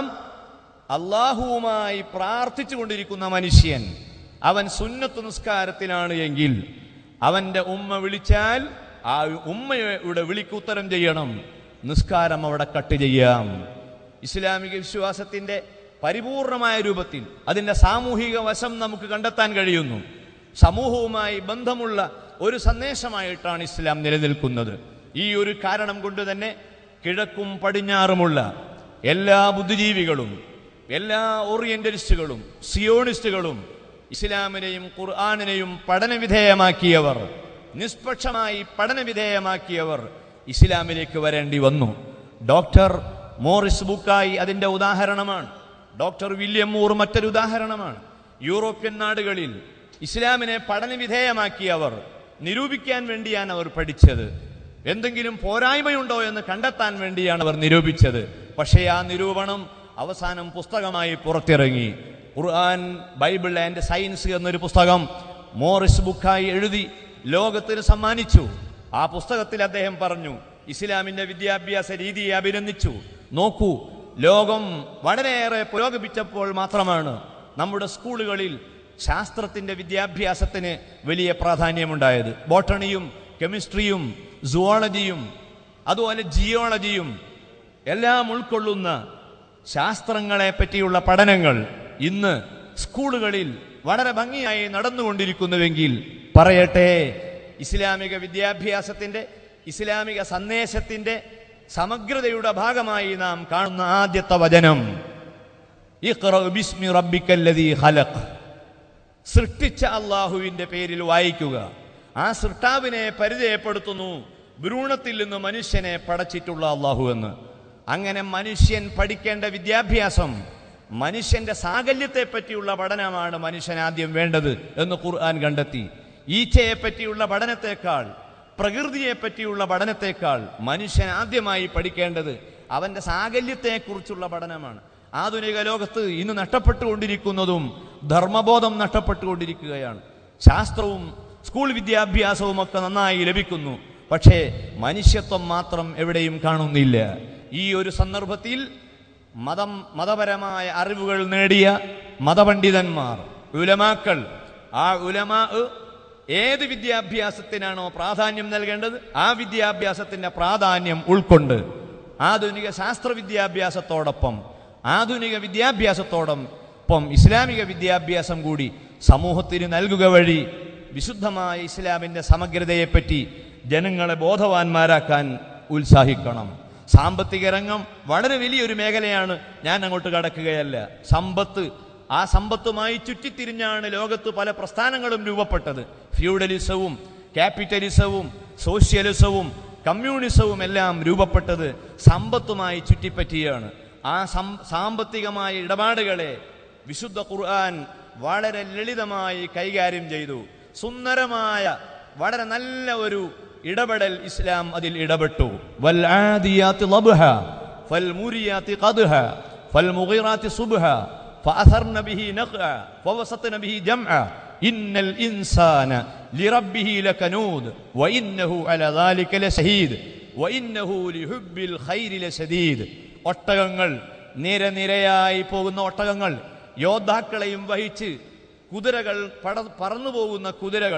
അള്ളാഹുവുമായി പ്രാർത്ഥിച്ചു കൊണ്ടിരിക്കുന്ന മനുഷ്യൻ അവൻ സുന്നത്ത് നിസ്കാരത്തിലാണ് എങ്കിൽ അവന്റെ ഉമ്മ വിളിച്ചാൽ ആ ഉമ്മയുടെ വിളിക്ക് ഉത്തരം ചെയ്യണം നിസ്കാരം അവിടെ കട്ട് ചെയ്യാം ഇസ്ലാമിക വിശ്വാസത്തിന്റെ പരിപൂർണമായ രൂപത്തിൽ അതിന്റെ സാമൂഹിക വശം നമുക്ക് കണ്ടെത്താൻ കഴിയുന്നു സമൂഹവുമായി ബന്ധമുള്ള ഒരു സന്ദേശമായിട്ടാണ് ഇസ്ലാം നിലനിൽക്കുന്നത് ഈ ഒരു കാരണം കൊണ്ട് തന്നെ കിഴക്കും പടിഞ്ഞാറുമുള്ള എല്ലാ ബുദ്ധിജീവികളും എല്ലാ ഓറിയന്റലിസ്റ്റുകളും സിയോണിസ്റ്റുകളും ഇസ്ലാമിനെയും ഖുർആാനിനെയും പഠനവിധേയമാക്കിയവർ നിഷ്പക്ഷമായി പഠനവിധേയമാക്കിയവർ ഇസ്ലാമിലേക്ക് വരേണ്ടി വന്നു ഡോക്ടർ മോറിസ് ബുക്കായി അതിന്റെ ഉദാഹരണമാണ് ഡോക്ടർ വില്യം മൂർ മറ്റൊരു ഉദാഹരണമാണ് യൂറോപ്യൻ നാടുകളിൽ ഇസ്ലാമിനെ പഠനവിധേയമാക്കിയവർ നിരൂപിക്കാൻ വേണ്ടിയാണ് അവർ പഠിച്ചത് എന്തെങ്കിലും പോരായ്മയുണ്ടോ എന്ന് കണ്ടെത്താൻ വേണ്ടിയാണ് അവർ നിരൂപിച്ചത് പക്ഷേ ആ നിരൂപണം അവസാനം പുസ്തകമായി പുറത്തിറങ്ങി ഖുർആൻ ബൈബിൾ ആൻഡ് സയൻസ് എന്നൊരു പുസ്തകം മോറിസ് ബുക്കായി എഴുതി ലോകത്തിന് സമ്മാനിച്ചു ആ പുസ്തകത്തിൽ അദ്ദേഹം പറഞ്ഞു ഇസ്ലാമിന്റെ വിദ്യാഭ്യാസ രീതിയെ അഭിനന്ദിച്ചു നോക്കൂ ലോകം വളരെയേറെ പുരോഗമിച്ചപ്പോൾ മാത്രമാണ് നമ്മുടെ സ്കൂളുകളിൽ ശാസ്ത്രത്തിന്റെ വിദ്യാഭ്യാസത്തിന് വലിയ പ്രാധാന്യമുണ്ടായത് ബോട്ടണിയും കെമിസ്ട്രിയും സുവോളജിയും അതുപോലെ ജിയോളജിയും എല്ലാം ഉൾക്കൊള്ളുന്ന ശാസ്ത്രങ്ങളെ പറ്റിയുള്ള പഠനങ്ങൾ ഇന്ന് സ്കൂളുകളിൽ വളരെ ഭംഗിയായി നടന്നുകൊണ്ടിരിക്കുന്നുവെങ്കിൽ പറയട്ടെ ഇസ്ലാമിക വിദ്യാഭ്യാസത്തിന്റെ ഇസ്ലാമിക സന്ദേശത്തിന്റെ സമഗ്രതയുടെ ഭാഗമായി നാം കാണുന്ന ആദ്യത്തെ വചനം ഇഖ്റ ബിസ്മി റബ്ബിക്കല്ലദീ ഖലഖ് സൃഷ്ടിച്ച അള്ളാഹുവിന്റെ പേരിൽ വായിക്കുക ആ സൃഷ്ടാവിനെ പരിചയപ്പെടുത്തുന്നു ഭ്രൂണത്തിൽ നിന്ന് മനുഷ്യനെ പടച്ചിട്ടുള്ള അള്ളാഹു എന്ന് അങ്ങനെ മനുഷ്യൻ പഠിക്കേണ്ട വിദ്യാഭ്യാസം മനുഷ്യന്റെ സാകല്യത്തെ പറ്റിയുള്ള പഠനമാണ് മനുഷ്യൻ ആദ്യം വേണ്ടത് എന്ന് ഖുർആൻ കണ്ടെത്തി ഈച്ചയെ പറ്റിയുള്ള പഠനത്തെക്കാൾ പ്രകൃതിയെ പറ്റിയുള്ള പഠനത്തെക്കാൾ മനുഷ്യൻ ആദ്യമായി പഠിക്കേണ്ടത് അവന്റെ സാകല്യത്തെക്കുറിച്ചുള്ള പഠനമാണ് ആധുനിക ലോകത്ത് ഇന്ന് നഷ്ടപ്പെട്ടുകൊണ്ടിരിക്കുന്നതും ധർമ്മബോധം നഷ്ടപ്പെട്ടുകൊണ്ടിരിക്കുകയാണ് ശാസ്ത്രവും സ്കൂൾ വിദ്യാഭ്യാസവും ഒക്കെ നന്നായി ലഭിക്കുന്നു പക്ഷേ മനുഷ്യത്വം മാത്രം എവിടെയും കാണുന്നില്ല ഈ ഒരു സന്ദർഭത്തിൽ മതം മതപരമായ അറിവുകൾ നേടിയ മതപണ്ഡിതന്മാർ ഉലമാക്കൾ ആ ഉലമാ ഏത് വിദ്യാഭ്യാസത്തിനാണോ പ്രാധാന്യം നൽകേണ്ടത് ആ വിദ്യാഭ്യാസത്തിന്റെ പ്രാധാന്യം ഉൾക്കൊണ്ട് ആധുനിക ശാസ്ത്ര വിദ്യാഭ്യാസത്തോടൊപ്പം ആധുനിക വിദ്യാഭ്യാസത്തോടൊപ്പം ഇസ്ലാമിക വിദ്യാഭ്യാസം കൂടി സമൂഹത്തിന് നൽകുക വഴി വിശുദ്ധമായ ഇസ്ലാമിന്റെ സമഗ്രതയെപ്പറ്റി ജനങ്ങളെ ബോധവാന്മാരാക്കാൻ ഉത്സാഹിക്കണം സാമ്പത്തിക രംഗം വളരെ വലിയൊരു മേഖലയാണ് ഞാൻ അങ്ങോട്ട് കടക്കുകയല്ല സമ്പത്ത് ആ സമ്പത്തുമായി ചുറ്റിത്തിരിഞ്ഞാണ് ലോകത്ത് പല പ്രസ്ഥാനങ്ങളും രൂപപ്പെട്ടത് ഫ്യൂഡലിസവും ക്യാപിറ്റലിസവും സോഷ്യലിസവും കമ്മ്യൂണിസവും എല്ലാം രൂപപ്പെട്ടത് സമ്പത്തുമായി ചുറ്റിപ്പറ്റിയാണ് ആ സം സാമ്പത്തികമായ ഇടപാടുകളെ വിശുദ്ധ ഖുർആൻ വളരെ ലളിതമായി കൈകാര്യം ചെയ്തു സുന്ദരമായ വളരെ നല്ല ഒരു ഇടപെടൽ ഇസ്ലാം അതിൽ ഇടപെട്ടു വൽ ആദിയാത്തി ലബ്ഹ ഫൽ മുരിയാത്തി ഖദ്ഹ ഫൽ മുഗിറാത്തി സുബ്ഹ فأثرن به نقعا ووسطن به جمعا إن الإنسان لربه لكنود وإنه على ذلك لشهيد وإنه لحب الخير لشديد ഒട്ടകങ്ങൾ നിരനിരയായി പോകുന്ന ഒട്ടകങ്ങൾ യോദ്ധാക്കളെയും വഹിച്ച് കുതിരകൾ പട പറന്നു പോകുന്ന കുതിരകൾ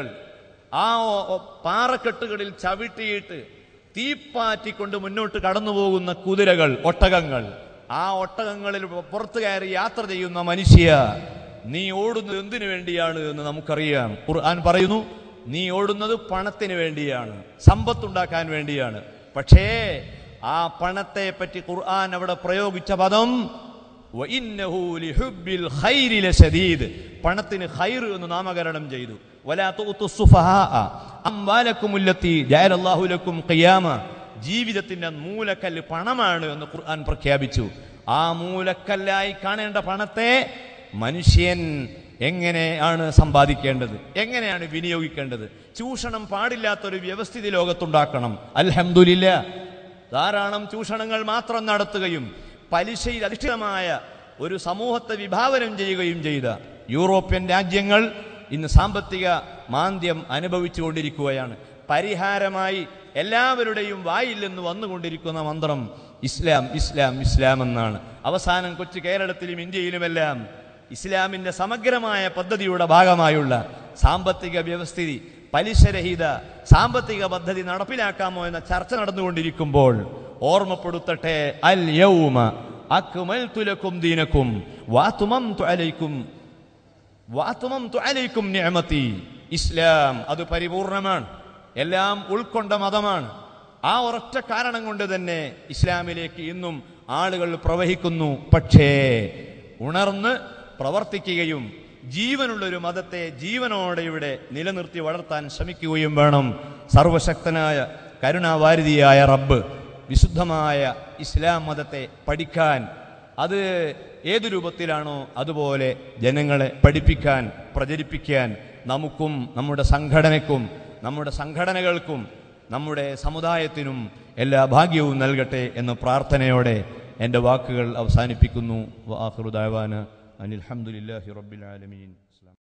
ആ ഒ- ഒ- പാറക്കെട്ടുകളിൽ ചവിട്ടിയിട്ട് തീപ്പാറ്റിക്കൊണ്ട് മുന്നോട്ട് കടന്നു പോകുന്ന കുതിരകൾ ഒട്ടകങ്ങൾ ആ ഒട്ടകങ്ങളിൽ പുറത്തു കയറി യാത്ര ചെയ്യുന്ന മനുഷ്യ നീ ഓടുന്നത് എന്തിനു വേണ്ടിയാണ് എന്ന് നമുക്കറിയാം ഖുർആൻ പറയുന്നു നീ ഓടുന്നത് പണത്തിന് വേണ്ടിയാണ് സമ്പത്തുണ്ടാക്കാൻ വേണ്ടിയാണ് പക്ഷേ ആ പണത്തെ പറ്റി ഖുർആൻ അവിടെ പ്രയോഗിച്ച പദം വഇന്നഹു ലിഹുബ്ബിൽ ഖൈരി ലശദീദ് പണത്തിന് ഖൈർ എന്ന് നാമകരണം ചെയ്തു വലാ തുഉതു സുഫഹാഅ അംവാലക്കുമുല്ലത്തി ജഅലല്ലാഹു ലക്കും ഖിയാമ ജീവിതത്തിന്റെ മൂലക്കല്ല് പണമാണ് എന്ന് ഖുർആൻ പ്രഖ്യാപിച്ചു ആ മൂലക്കല്ലായി കാണേണ്ട പണത്തെ മനുഷ്യൻ എങ്ങനെയാണ് സമ്പാദിക്കേണ്ടത് എങ്ങനെയാണ് വിനിയോഗിക്കേണ്ടത് ചൂഷണം പാടില്ലാത്തൊരു വ്യവസ്ഥിതി ലോകത്തുണ്ടാക്കണം അൽഹംദുലില്ല ധാരാളം ചൂഷണങ്ങൾ മാത്രം നടത്തുകയും പലിശയിൽ അധിഷ്ഠിതമായ ഒരു സമൂഹത്തെ വിഭാവനം ചെയ്യുകയും ചെയ്ത യൂറോപ്യൻ രാജ്യങ്ങൾ ഇന്ന് സാമ്പത്തിക മാന്ദ്യം അനുഭവിച്ചുകൊണ്ടിരിക്കുകയാണ് പരിഹാരമായി എല്ലാവരുടെയും വായിൽ നിന്ന് വന്നുകൊണ്ടിരിക്കുന്ന മന്ത്രം ഇസ്ലാം ഇസ്ലാം ഇസ്ലാം എന്നാണ് അവസാനം കൊച്ചു കേരളത്തിലും ഇന്ത്യയിലുമെല്ലാം ഇസ്ലാമിന്റെ സമഗ്രമായ പദ്ധതിയുടെ ഭാഗമായുള്ള സാമ്പത്തിക വ്യവസ്ഥിതി പലിശരഹിത സാമ്പത്തിക പദ്ധതി നടപ്പിലാക്കാമോ എന്ന ചർച്ച നടന്നുകൊണ്ടിരിക്കുമ്പോൾ ഓർമ്മപ്പെടുത്തട്ടെ അൽ യൗമ അക്മൽതു ലക്കും ദീനക്കും വാതുമംതു അലൈക്കും വാതുമംതു അലൈക്കും നിഅമതി ഇസ്ലാം അത് പരിപൂർണമാണ് എല്ലാം ഉൾക്കൊണ്ട മതമാണ് ആ ഒരൊറ്റ കാരണം കൊണ്ട് തന്നെ ഇസ്ലാമിലേക്ക് ഇന്നും ആളുകൾ പ്രവഹിക്കുന്നു പക്ഷേ ഉണർന്ന് പ്രവർത്തിക്കുകയും ജീവനുള്ള ഒരു മതത്തെ ജീവനോടെ ഇവിടെ നിലനിർത്തി വളർത്താൻ ശ്രമിക്കുകയും വേണം സർവശക്തനായ കരുണാവാരിതിയായ റബ്ബ് വിശുദ്ധമായ ഇസ്ലാം മതത്തെ പഠിക്കാൻ അത് ഏതു രൂപത്തിലാണോ അതുപോലെ ജനങ്ങളെ പഠിപ്പിക്കാൻ പ്രചരിപ്പിക്കാൻ നമുക്കും നമ്മുടെ സംഘടനയ്ക്കും നമ്മുടെ സംഘടനകൾക്കും നമ്മുടെ സമുദായത്തിനും എല്ലാ ഭാഗ്യവും നൽകട്ടെ എന്ന പ്രാർത്ഥനയോടെ എൻ്റെ വാക്കുകൾ അവസാനിപ്പിക്കുന്നു വാഹൃദാവാന് അനിൽഹമുല്ലാഹി റബ്ബിൽ ആലമീൻ